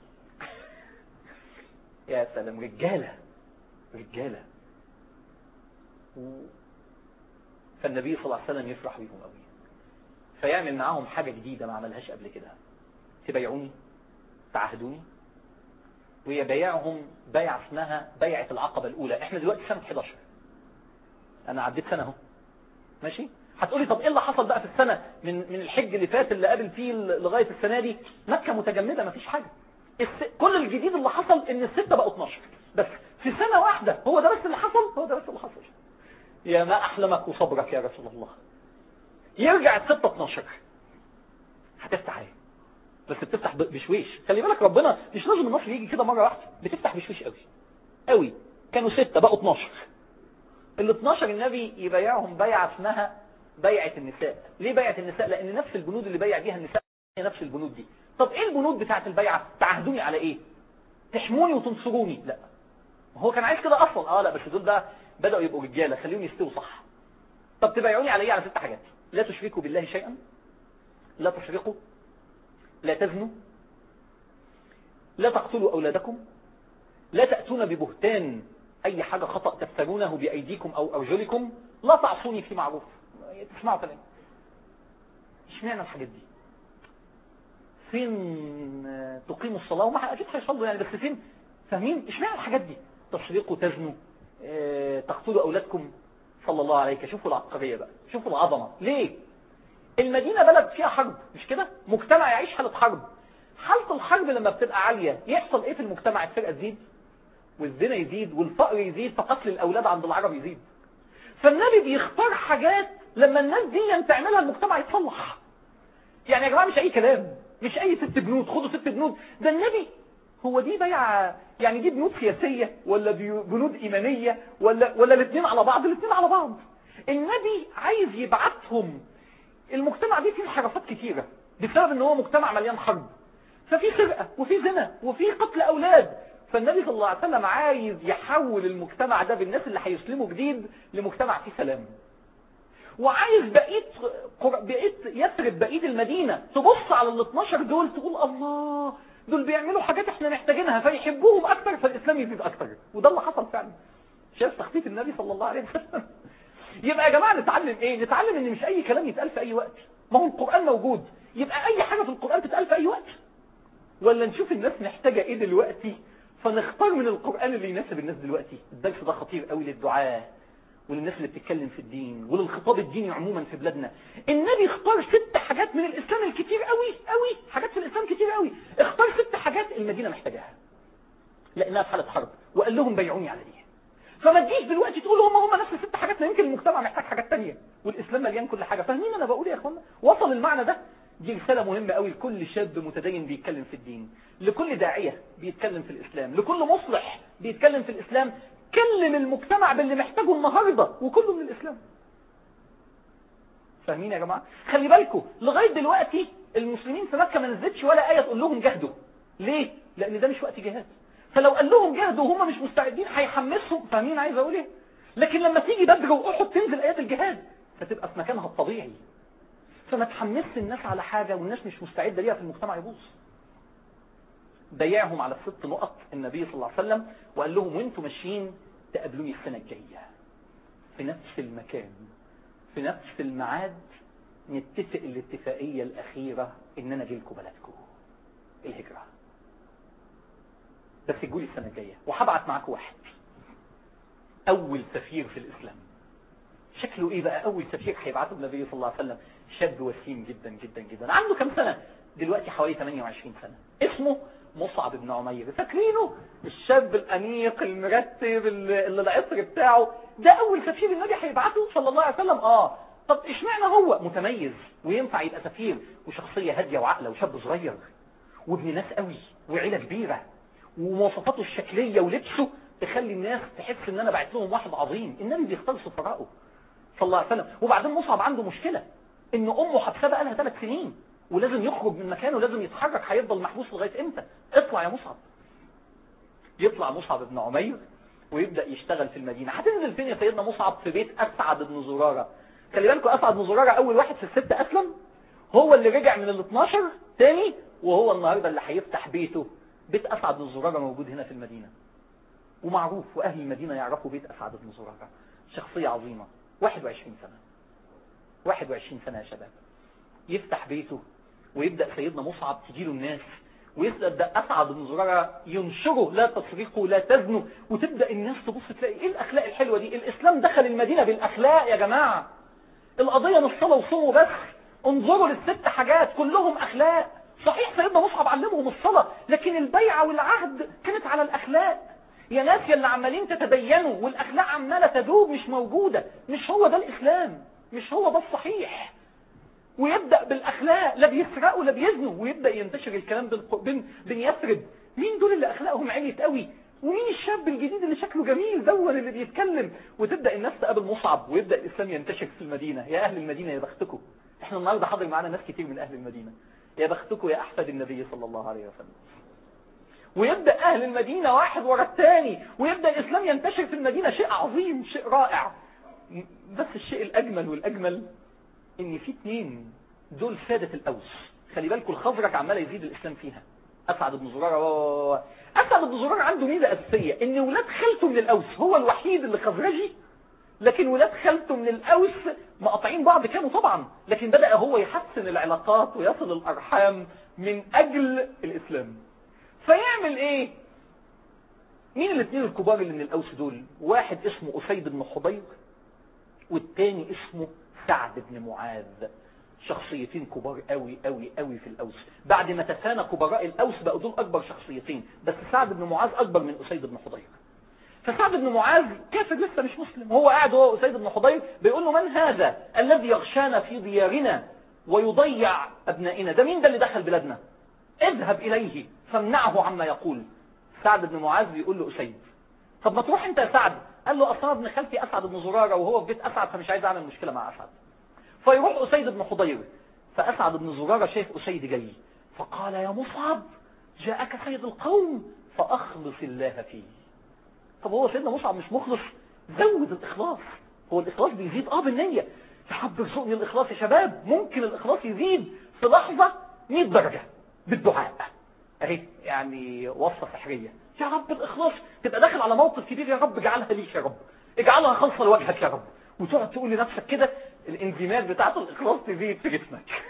يا سلام رجالة رجالة و... فالنبي صلى الله عليه وسلم يفرح بيهم قوي فيعمل معاهم حاجة جديدة ما عملهاش قبل كده تبايعوني تعهدوني ويبايعهم بيعة اسمها بيعة العقبة الأولى احنا دلوقتي سنة 11 أنا عديت سنة اهو ماشي هتقولي طب ايه اللي حصل بقى في السنة من من الحج اللي فات اللي قابل فيه لغاية السنة دي مكة متجمدة مفيش حاجة الس... كل الجديد اللي حصل ان الستة بقوا 12 بس في سنة واحدة هو ده بس اللي حصل هو ده بس اللي حصل يا ما أحلمك وصبرك يا رسول الله يرجع الستة 12 هتفتح ايه بس بتفتح بشويش خلي بالك ربنا مش لازم النصر يجي كده مرة واحدة بتفتح بشويش قوي قوي كانوا ستة بقوا 12 ال 12 النبي يبايعهم بيعة اسمها بيعة النساء ليه بيعة النساء لان نفس البنود اللي بيع بيها النساء هي نفس البنود دي طب ايه البنود بتاعت البيعة تعهدوني على ايه تحموني وتنصروني لا هو كان عايز كده اصلا اه لا بس دول بقى بدأوا يبقوا رجالة خليهم يستووا صح طب تبايعوني على ايه على ست حاجات لا تشركوا بالله شيئا لا تسرقوا لا تزنوا لا تقتلوا أولادكم لا تأتون ببهتان أي حاجة خطأ تفترونه بأيديكم أو أرجلكم لا تعصوني في معروف تسمعوا كلام اشمعنى الحاجات دي فين تقيموا الصلاة وما أكيد هيصلوا يعني بس فين فاهمين اشمعنى الحاجات دي تسرقوا تزنوا اه تقتلوا أولادكم صلى الله عليك شوفوا العبقرية بقى شوفوا العظمة ليه المدينة بلد فيها حرب مش كده مجتمع يعيش حالة حرب حالة الحرب لما بتبقى عالية يحصل ايه في المجتمع الفرقة تزيد والزنا يزيد والفقر يزيد فقتل الأولاد عند العرب يزيد فالنبي بيختار حاجات لما الناس دي تعملها المجتمع يتصلح يعني يا جماعة مش أي كلام مش أي ست بنود خدوا ست بنود ده النبي هو دي بيع يعني دي بنود سياسية ولا بنود إيمانية ولا ولا الاثنين على بعض الاثنين على بعض النبي عايز يبعثهم المجتمع دي فيه انحرافات كتيرة بسبب ان هو مجتمع مليان حرب ففي سرقة وفي زنا وفي قتل اولاد فالنبي صلى الله عليه وسلم عايز يحول المجتمع ده بالناس اللي هيسلموا جديد لمجتمع فيه سلام وعايز بقية بقية يثرب بقية المدينة تبص على ال 12 دول تقول الله دول بيعملوا حاجات احنا محتاجينها فيحبوهم اكتر فالاسلام يزيد اكتر وده اللي حصل فعلا شايف تخطيط النبي صلى الله عليه وسلم يبقى يا جماعة نتعلم ايه نتعلم ان مش اي كلام يتقال في اي وقت ما هو القرآن موجود يبقى اي حاجة في القرآن تتقال في اي وقت ولا نشوف الناس محتاجة ايه دلوقتي فنختار من القرآن اللي يناسب الناس دلوقتي الدرس ده خطير قوي للدعاء وللناس اللي بتتكلم في الدين وللخطاب الديني عموما في بلادنا النبي اختار ست حاجات من الاسلام الكتير قوي قوي حاجات في الاسلام كتير قوي اختار ست حاجات المدينة محتاجاها لانها في حالة حرب وقال لهم بيعوني على دي فما تجيش دلوقتي تقول هم هم نفس الست حاجات ما يمكن المجتمع محتاج حاجات تانية والاسلام مليان كل حاجة فاهمين انا بقول يا اخوانا وصل المعنى ده دي رسالة مهمة قوي لكل شاب متدين بيتكلم في الدين لكل داعية بيتكلم في الاسلام لكل مصلح بيتكلم في الاسلام كلم المجتمع باللي محتاجه النهاردة وكله من الاسلام فاهمين يا جماعة خلي بالكم لغاية دلوقتي المسلمين في مكة ما نزلتش ولا آية تقول لهم جهدوا ليه لان ده مش وقت جهاد فلو قال لهم جهدوا وهم مش مستعدين هيحمسهم فاهمين عايز اقول ايه لكن لما تيجي بدر واحد تنزل ايات الجهاد فتبقى في مكانها الطبيعي فما تحمسش الناس على حاجة والناس مش مستعدة ليها في المجتمع يبوظ ضيعهم على الست نقط النبي صلى الله عليه وسلم وقال لهم وانتم ماشيين تقابلوني السنة الجاية في نفس المكان في نفس الميعاد نتفق الاتفاقية الأخيرة إن أنا أجيلكم بلدكم الهجرة بس تجولي السنة الجاية وهبعت معاكم واحد أول سفير في الإسلام شكله إيه بقى أول سفير هيبعته النبي صلى الله عليه وسلم شاب وسيم جدا جدا جدا عنده كم سنة دلوقتي حوالي 28 سنة اسمه مصعب بن عمير فاكرينه الشاب الأنيق المرتب اللي العطر بتاعه ده أول سفير النبي هيبعته صلى الله عليه وسلم آه طب اشمعنى هو متميز وينفع يبقى سفير وشخصية هادية وعقلة وشاب صغير وابن ناس قوي وعيلة كبيرة ومواصفاته الشكلية ولبسه تخلي الناس تحس ان انا بعت لهم واحد عظيم النبي بيختار سفراءه صلى الله عليه وسلم وبعدين مصعب عنده مشكلة ان امه حبسه بقى لها ثلاث سنين ولازم يخرج من مكانه لازم يتحرك هيفضل محبوس لغاية امتى اطلع يا مصعب يطلع مصعب بن عمير ويبدأ يشتغل في المدينة هتنزل فين يا سيدنا مصعب في بيت أسعد بن زرارة خلي بالكم أسعد بن زرارة أول واحد في الست أسلم هو اللي رجع من ال 12 تاني وهو النهاردة اللي هيفتح بيته بيت أسعد بن زرارة موجود هنا في المدينة ومعروف وأهل المدينة يعرفوا بيت أسعد بن زرارة شخصية عظيمة 21 سنة 21 سنة يا شباب يفتح بيته ويبدأ سيدنا مصعب تجيله الناس ويبدأ أسعد بن زرارة ينشره لا تسرقوا لا تزنوا وتبدأ الناس تبص تلاقي ايه الأخلاق الحلوة دي الإسلام دخل المدينة بالأخلاق يا جماعة القضية مش صلاة وصوم بس انظروا للست حاجات كلهم أخلاق صحيح سيدنا مصعب علمهم الصلاة لكن البيعة والعهد كانت على الأخلاق يا ناس يا اللي عمالين تتدينوا والأخلاق عمالة تدوب مش موجودة مش هو ده الإسلام مش هو ده الصحيح ويبدأ بالأخلاق لا بيسرقوا لا بيزنوا ويبدأ ينتشر الكلام بين بين يثرب مين دول اللي أخلاقهم عليت قوي ومين الشاب الجديد اللي شكله جميل دون اللي بيتكلم وتبدأ الناس تقابل مصعب ويبدأ الإسلام ينتشر في المدينة يا أهل المدينة يا بختكم احنا النهاردة حاضر معانا ناس كتير من أهل المدينة يا بختكم يا أحفاد النبي صلى الله عليه وسلم ويبدأ أهل المدينة واحد ورا الثاني ويبدأ الإسلام ينتشر في المدينة شيء عظيم شيء رائع بس الشيء الأجمل والأجمل ان في اتنين دول سادة الاوس خلي بالكم الخزرج عمال يزيد الاسلام فيها اسعد بن زرارة اسعد بن زرارة عنده ميزة اساسية ان ولاد خالته من الاوس هو الوحيد اللي خزرجي لكن ولاد خالته من الاوس مقاطعين بعض كانوا طبعا لكن بدأ هو يحسن العلاقات ويصل الارحام من اجل الاسلام فيعمل ايه مين الاثنين الكبار اللي من الاوس دول واحد اسمه اسيد بن حضير والتاني اسمه سعد بن معاذ شخصيتين كبار قوي قوي قوي في الأوس بعد ما تفانى كبراء الأوس بقوا دول أكبر شخصيتين بس سعد بن معاذ أكبر من أسيد بن حضير فسعد بن معاذ كافر لسه مش مسلم هو قاعد هو أسيد بن حضير بيقول له من هذا الذي يغشانا في ديارنا ويضيع أبنائنا ده مين ده اللي دخل بلادنا اذهب إليه فامنعه عما يقول سعد بن معاذ بيقول له أسيد طب ما تروح انت يا سعد قال له اصلا ابن خالتي اسعد بن زرارة وهو في بيت اسعد فمش عايز اعمل مشكلة مع اسعد فيروح اسيد بن حضير فأسعد بن زرارة شايف أسيد جاي فقال يا مصعب جاءك سيد القوم فأخلص الله فيه طب هو سيدنا مصعب مش مخلص زود الإخلاص هو الإخلاص بيزيد اه بالنية يا رب ارزقني الإخلاص يا شباب ممكن الإخلاص يزيد في لحظة 100 درجة بالدعاء اهي يعني وصفة سحرية يا رب الإخلاص تبقى داخل على موقف كبير يا رب اجعلها ليك يا رب اجعلها خالصة لوجهك يا رب وتقعد تقول لنفسك كده الانزيمات بتاعت الإخلاص تزيد في جسمك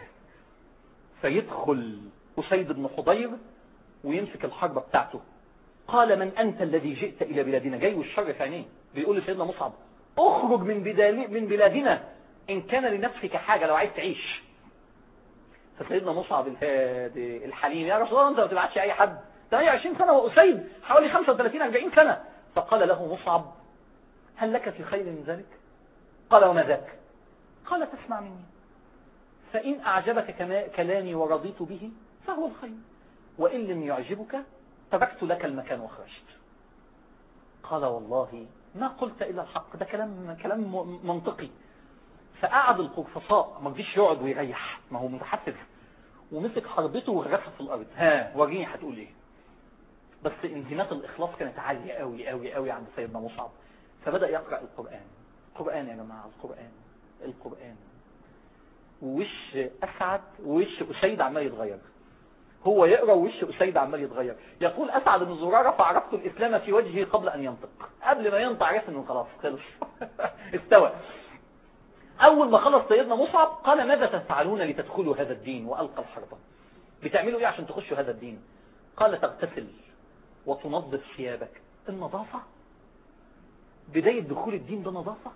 فيدخل أسيد بن حضير ويمسك الحربة بتاعته قال من أنت الذي جئت إلى بلادنا جاي والشر في عينيه بيقول لسيدنا مصعب اخرج من, من بلادنا إن كان لنفسك حاجة لو عايز تعيش فسيدنا مصعب الهادي الحليم يا رسول الله أنت ما تبعتش أي حد 28 سنة وأسيد حوالي 35 40 سنة فقال له مصعب هل لك في خير من ذلك قال وما ذاك قال تسمع مني فإن أعجبك كلامي ورضيت به فهو الخير وإن لم يعجبك تركت لك المكان وخرجت قال والله ما قلت إلا الحق ده كلام كلام منطقي فقعد القرفصاء ما رضيش يقعد ويريح ما هو متحفز ومسك حربته وغرسها في الأرض ها وريني هتقول ايه بس انهمات الإخلاص كانت عالية قوي قوي قوي عند سيدنا مصعب فبدأ يقرأ القرآن القرآن يا جماعة القرآن القرآن ووش أسعد ووش أسيد عمال يتغير هو يقرأ ووش أسيد عمال يتغير يقول أسعد بن زرارة فعرفت الإسلام في وجهه قبل أن ينطق قبل ما ينطق عرف أنه خلاص خلص استوى أول ما خلص سيدنا مصعب قال ماذا تفعلون لتدخلوا هذا الدين وألقى الحربة بتعملوا إيه عشان تخشوا هذا الدين قال تغتسل وتنظف ثيابك النظافة بداية دخول الدين ده نظافة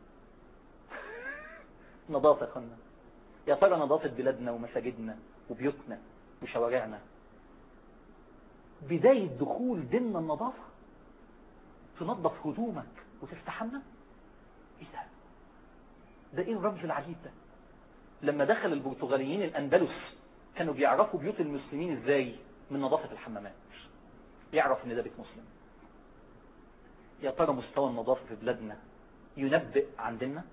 نظافة يا خلنا يا ترى نظافة بلادنا ومساجدنا وبيوتنا وشوارعنا بداية دخول ديننا النظافة تنظف هدومك وتستحمى ايه ده ده ايه الرمز العجيب ده لما دخل البرتغاليين الاندلس كانوا بيعرفوا بيوت المسلمين ازاي من نظافة الحمامات يعرف ان ده بيت مسلم يا ترى مستوى النظافة في بلادنا ينبئ عن ديننا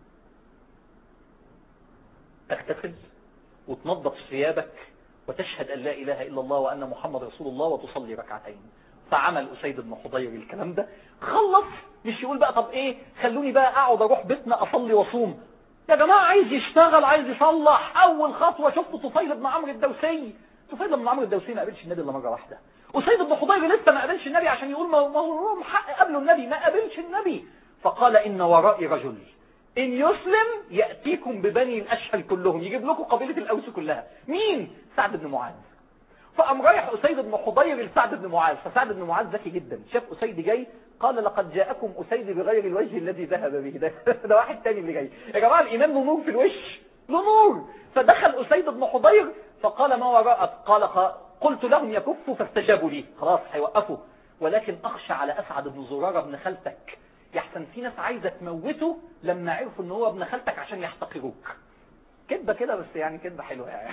تغتسل وتنظف ثيابك وتشهد أن لا إله إلا الله وأن محمد رسول الله وتصلي ركعتين فعمل أسيد بن حضير الكلام ده خلص مش يقول بقى طب إيه خلوني بقى أقعد أروح بيتنا أصلي وأصوم يا جماعة عايز يشتغل عايز يصلح أول خطوة شفت طفيل بن عمرو الدوسي طفيل بن عمرو الدوسي ما قابلش النبي إلا مرة واحدة أسيد بن حضير لسه ما قابلش النبي عشان يقول ما هو حق قبله النبي ما قابلش النبي فقال إن ورائي رجل إن يسلم يأتيكم ببني الأشهل كلهم يجيب لكم قبيلة الأوس كلها مين؟ سعد بن معاذ فقام رايح أسيد بن حضير لسعد بن معاذ فسعد بن معاذ ذكي جدا شاف أسيد جاي قال لقد جاءكم أسيد بغير الوجه الذي ذهب به ده, ده واحد تاني اللي جاي يا جماعة الإيمان له نور في الوش له نور فدخل أسيد بن حضير فقال ما وراءك قال قلت لهم يكفوا فاستجابوا لي خلاص هيوقفوا ولكن أخشى على أسعد بن زرارة بن خالتك يحسن في ناس عايزة تموته لما عرفوا ان هو ابن خالتك عشان يحتقروك كدبة كده بس يعني كدبة حلوة يعني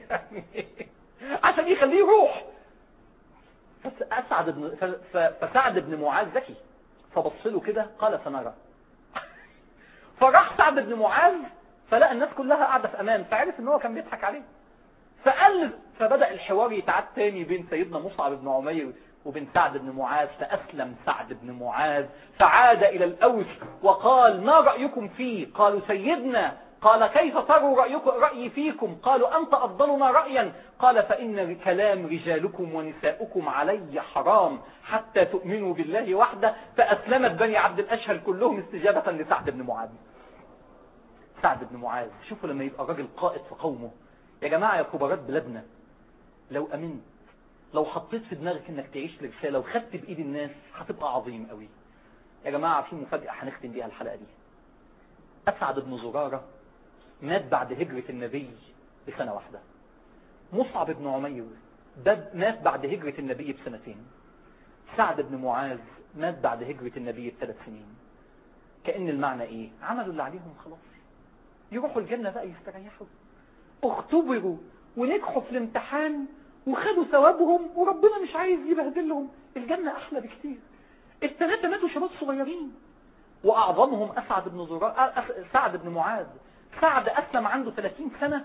عشان يخليه يروح فأسعد بن فسعد بن معاذ ذكي فبص له كده قال سنرى فراح سعد بن معاذ فلقى الناس كلها قاعدة في امان فعرف ان هو كان بيضحك عليه فقال فبدأ الحوار يتعاد تاني بين سيدنا مصعب بن عمير وبن سعد بن معاذ فأسلم سعد بن معاذ فعاد إلى الأوس وقال ما رأيكم فيه قالوا سيدنا قال كيف تروا رأيكم رأيي فيكم قالوا أنت أفضلنا رأيا قال فإن كلام رجالكم ونساؤكم علي حرام حتى تؤمنوا بالله وحده فأسلمت بني عبد الأشهل كلهم استجابة لسعد بن معاذ سعد بن معاذ شوفوا لما يبقى راجل قائد في قومه يا جماعة يا كبارات بلادنا لو أمنت لو حطيت في دماغك انك تعيش لرسالة وخدت بايد الناس هتبقى عظيم قوي يا جماعة في مفاجأة هنختم بيها الحلقة دي اسعد بن زرارة مات بعد هجرة النبي بسنة واحدة مصعب بن عمير مات بعد هجرة النبي بسنتين سعد بن معاذ مات بعد هجرة النبي بثلاث سنين كأن المعنى ايه عملوا اللي عليهم خلاص يروحوا الجنة بقى يستريحوا اختبروا ونجحوا في الامتحان وخدوا ثوابهم وربنا مش عايز يبهدلهم الجنة أحلى بكتير الثلاثة ماتوا شباب صغيرين وأعظمهم أسعد بن زرار سعد بن معاذ سعد أسلم عنده 30 سنة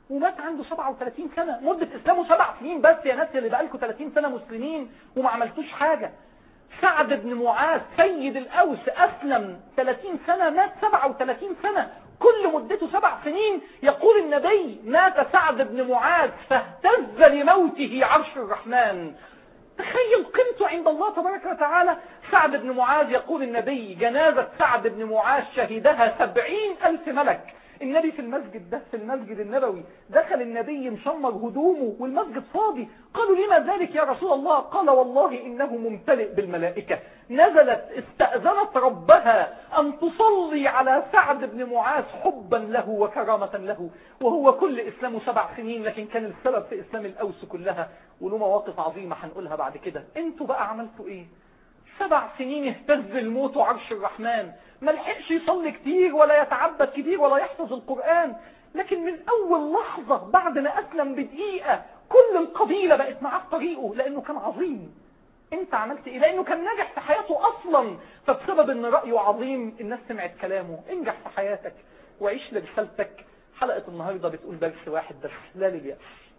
ومات عنده 37 سنة مدة إسلامه سبع سنين بس يا ناس اللي بقالكم 30 سنة مسلمين وما عملتوش حاجة سعد بن معاذ سيد الأوس أسلم 30 سنة مات 37 سنة كل مدته سبع سنين يقول النبي مات سعد بن معاذ فاهتز لموته عرش الرحمن تخيل قيمته عند الله تبارك وتعالى سعد بن معاذ يقول النبي جنازة سعد بن معاذ شهدها سبعين ألف ملك النبي في المسجد ده في المسجد النبوي دخل النبي مشمر هدومه والمسجد فاضي قالوا لما ذلك يا رسول الله قال والله إنه ممتلئ بالملائكة نزلت استأذنت ربها أن تصلي على سعد بن معاذ حبا له وكرامة له وهو كل إسلامه سبع سنين لكن كان السبب في إسلام الأوس كلها وله مواقف عظيمة هنقولها بعد كده انتوا بقى عملتوا ايه سبع سنين اهتز الموت عرش الرحمن ما لحقش يصلي كتير ولا يتعبد كتير ولا يحفظ القرآن لكن من أول لحظة بعد ما أسلم بدقيقة كل القبيلة بقت معاه في طريقه لأنه كان عظيم انت عملت ايه لأنه كان ناجح في حياته أصلا فبسبب ان رأيه عظيم الناس سمعت كلامه انجح في حياتك وعيش لرسالتك حلقة النهاردة بتقول درس واحد بس لا لليأس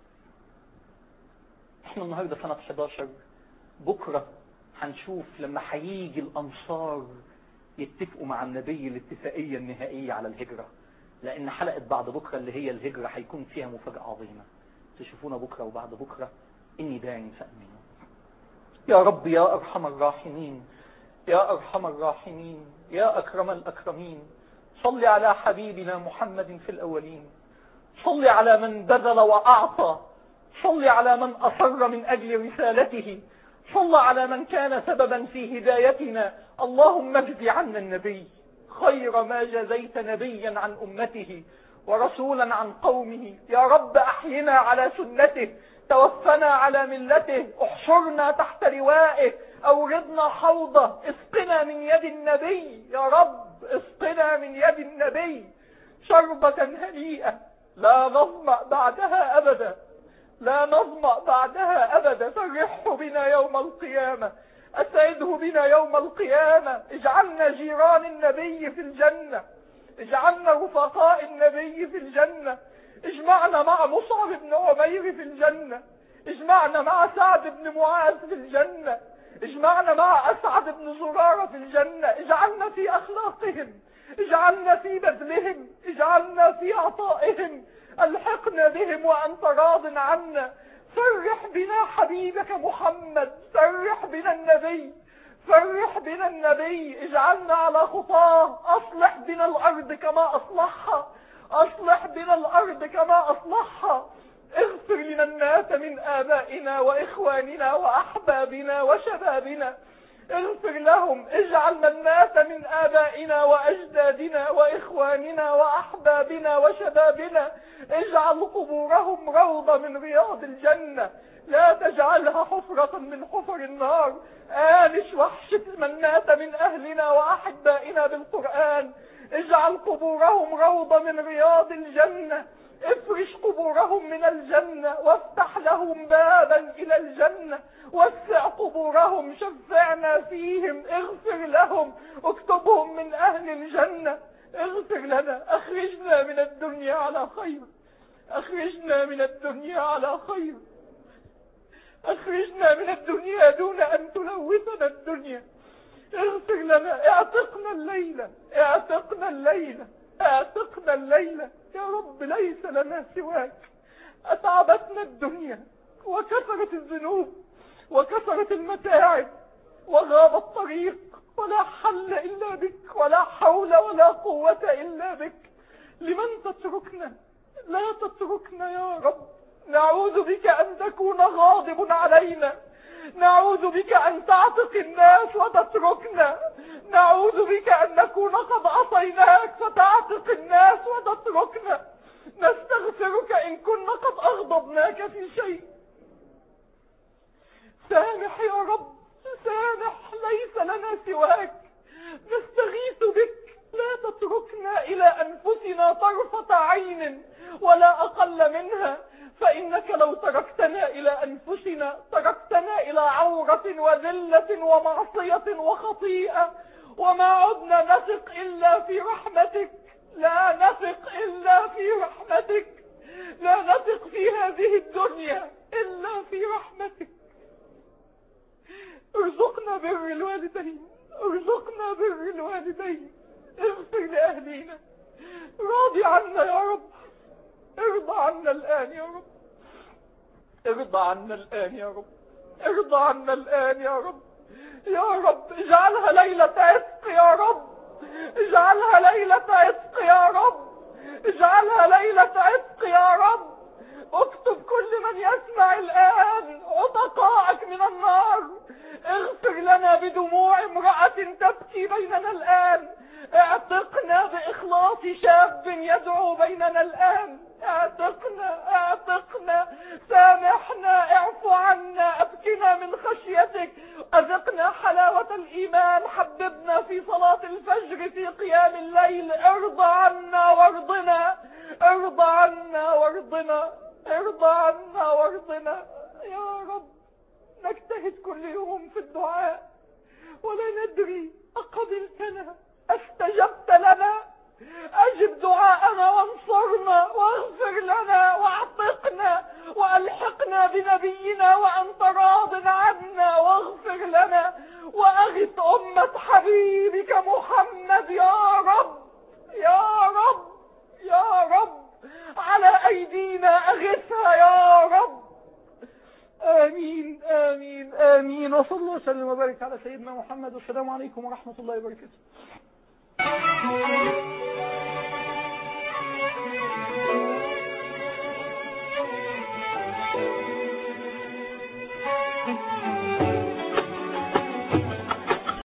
احنا النهاردة سنة 11 بكرة هنشوف لما هيجي الأنصار يتفقوا مع النبي الاتفاقية النهائية على الهجرة لأن حلقة بعد بكرة اللي هي الهجرة هيكون فيها مفاجأة عظيمة تشوفونا بكرة وبعد بكرة إني داعي فأمين يا رب يا أرحم الراحمين يا أرحم الراحمين يا أكرم الأكرمين صل على حبيبنا محمد في الأولين صل على من بذل وأعطى صل على من أصر من أجل رسالته صل على من كان سببا في هدايتنا اللهم اجز عنا النبي خير ما جزيت نبيا عن أمته ورسولا عن قومه يا رب أحينا على سنته توفنا على ملته احشرنا تحت لوائه أوردنا حوضه اسقنا من يد النبي يا رب اسقنا من يد النبي شربة هنيئة لا نظمأ بعدها أبدا لا نظمأ بعدها أبدا فرحه بنا يوم القيامة أسعده بنا يوم القيامة اجعلنا جيران النبي في الجنة اجعلنا رفقاء النبي في الجنة اجمعنا مع مصعب بن عمير في الجنة اجمعنا مع سعد بن معاذ في الجنة اجمعنا مع أسعد بن زرارة في الجنة اجعلنا في أخلاقهم اجعلنا في بذلهم اجعلنا في عطائهم الحقنا بهم وأنت راض عنا فرح بنا حبيبك محمد فرح بنا النبي فرح بنا النبي اجعلنا على خطاه أصلح بنا الأرض كما أصلحها أصلح بنا الأرض كما أصلحها اغفر لمن مات من آبائنا وإخواننا وأحبابنا وشبابنا اغفر لهم اجعل من مات من آبائنا وأجدادنا وإخواننا وأحبابنا وشبابنا اجعل قبورهم روضة من رياض الجنة لا تجعلها حفرة من حفر النار آنش وحشة من مات من أهلنا وأحبائنا بالقرآن اجعل قبورهم روضة من رياض الجنة افرش قبورهم من الجنة وافتح لهم بابا إلى الجنة وسع قبورهم شفعنا فيهم اغفر لهم اكتبهم من أهل الجنة اغفر لنا اخرجنا من الدنيا على خير اخرجنا من الدنيا على خير اخرجنا من الدنيا دون ان تلوثنا الدنيا اغفر لنا اعتقنا الليلة اعتقنا الليلة اعتقنا الليلة يا رب ليس لنا سواك اتعبتنا الدنيا وكثرت الذنوب وكثرت المتاعب وغاب الطريق ولا حل إلا بك ولا حول ولا قوة إلا بك لمن تتركنا لا تتركنا يا رب نعوذ بك أن تكون غاضب علينا نعوذ بك أن تعتق الناس وتتركنا نعوذ بك أن نكون قد عصيناك فتعتق الناس وتتركنا نستغفرك إن كنا قد أغضبناك في شيء سامح يا رب سامح ليس لنا سواك نستغيث بك لا تتركنا إلى أنفسنا طرفة عين ولا أقل منها فإنك لو تركتنا إلى أنفسنا تركتنا إلى عورة وذلة ومعصية وخطيئة وما عدنا نثق إلا في رحمتك لا نثق إلا في رحمتك لا نثق في هذه الدنيا إلا في رحمتك ارزقنا بر الوالدين ارزقنا بر الوالدين اغفر لأهلينا راضي عنا يا رب ارضى عنا الآن يا رب ارضى عنا الآن يا رب ارضى عنا الآن يا رب يا رب اجعلها ليلة عتق يا رب اجعلها ليلة عتق يا رب اجعلها ليلة عتق يا رب اكتب كل من يسمع الآن عتقائك من النار اغفر لنا بدموع امرأة تبكي بيننا الآن اعتقنا بإخلاص شاب يدعو بيننا الآن اعتقنا اعتقنا سامحنا اعفو عنا ابكنا من خشيتك اذقنا حلاوة الايمان حببنا في صلاة الفجر في قيام الليل ارضى عنا وارضنا ارضى عنا وارضنا ارضى عنا وارضنا يا رب نجتهد كل يوم في الدعاء ولا ندري أقبلتنا استجبت لنا أجب دعاءنا وانصرنا واغفر لنا واعتقنا وألحقنا بنبينا وأنت راض عنا واغفر لنا وأغث أمة حبيبك محمد يا رب يا رب يا رب على أيدينا أغثها يا رب آمين آمين آمين وصلى الله وسلم وبارك على سيدنا محمد والسلام عليكم ورحمة الله وبركاته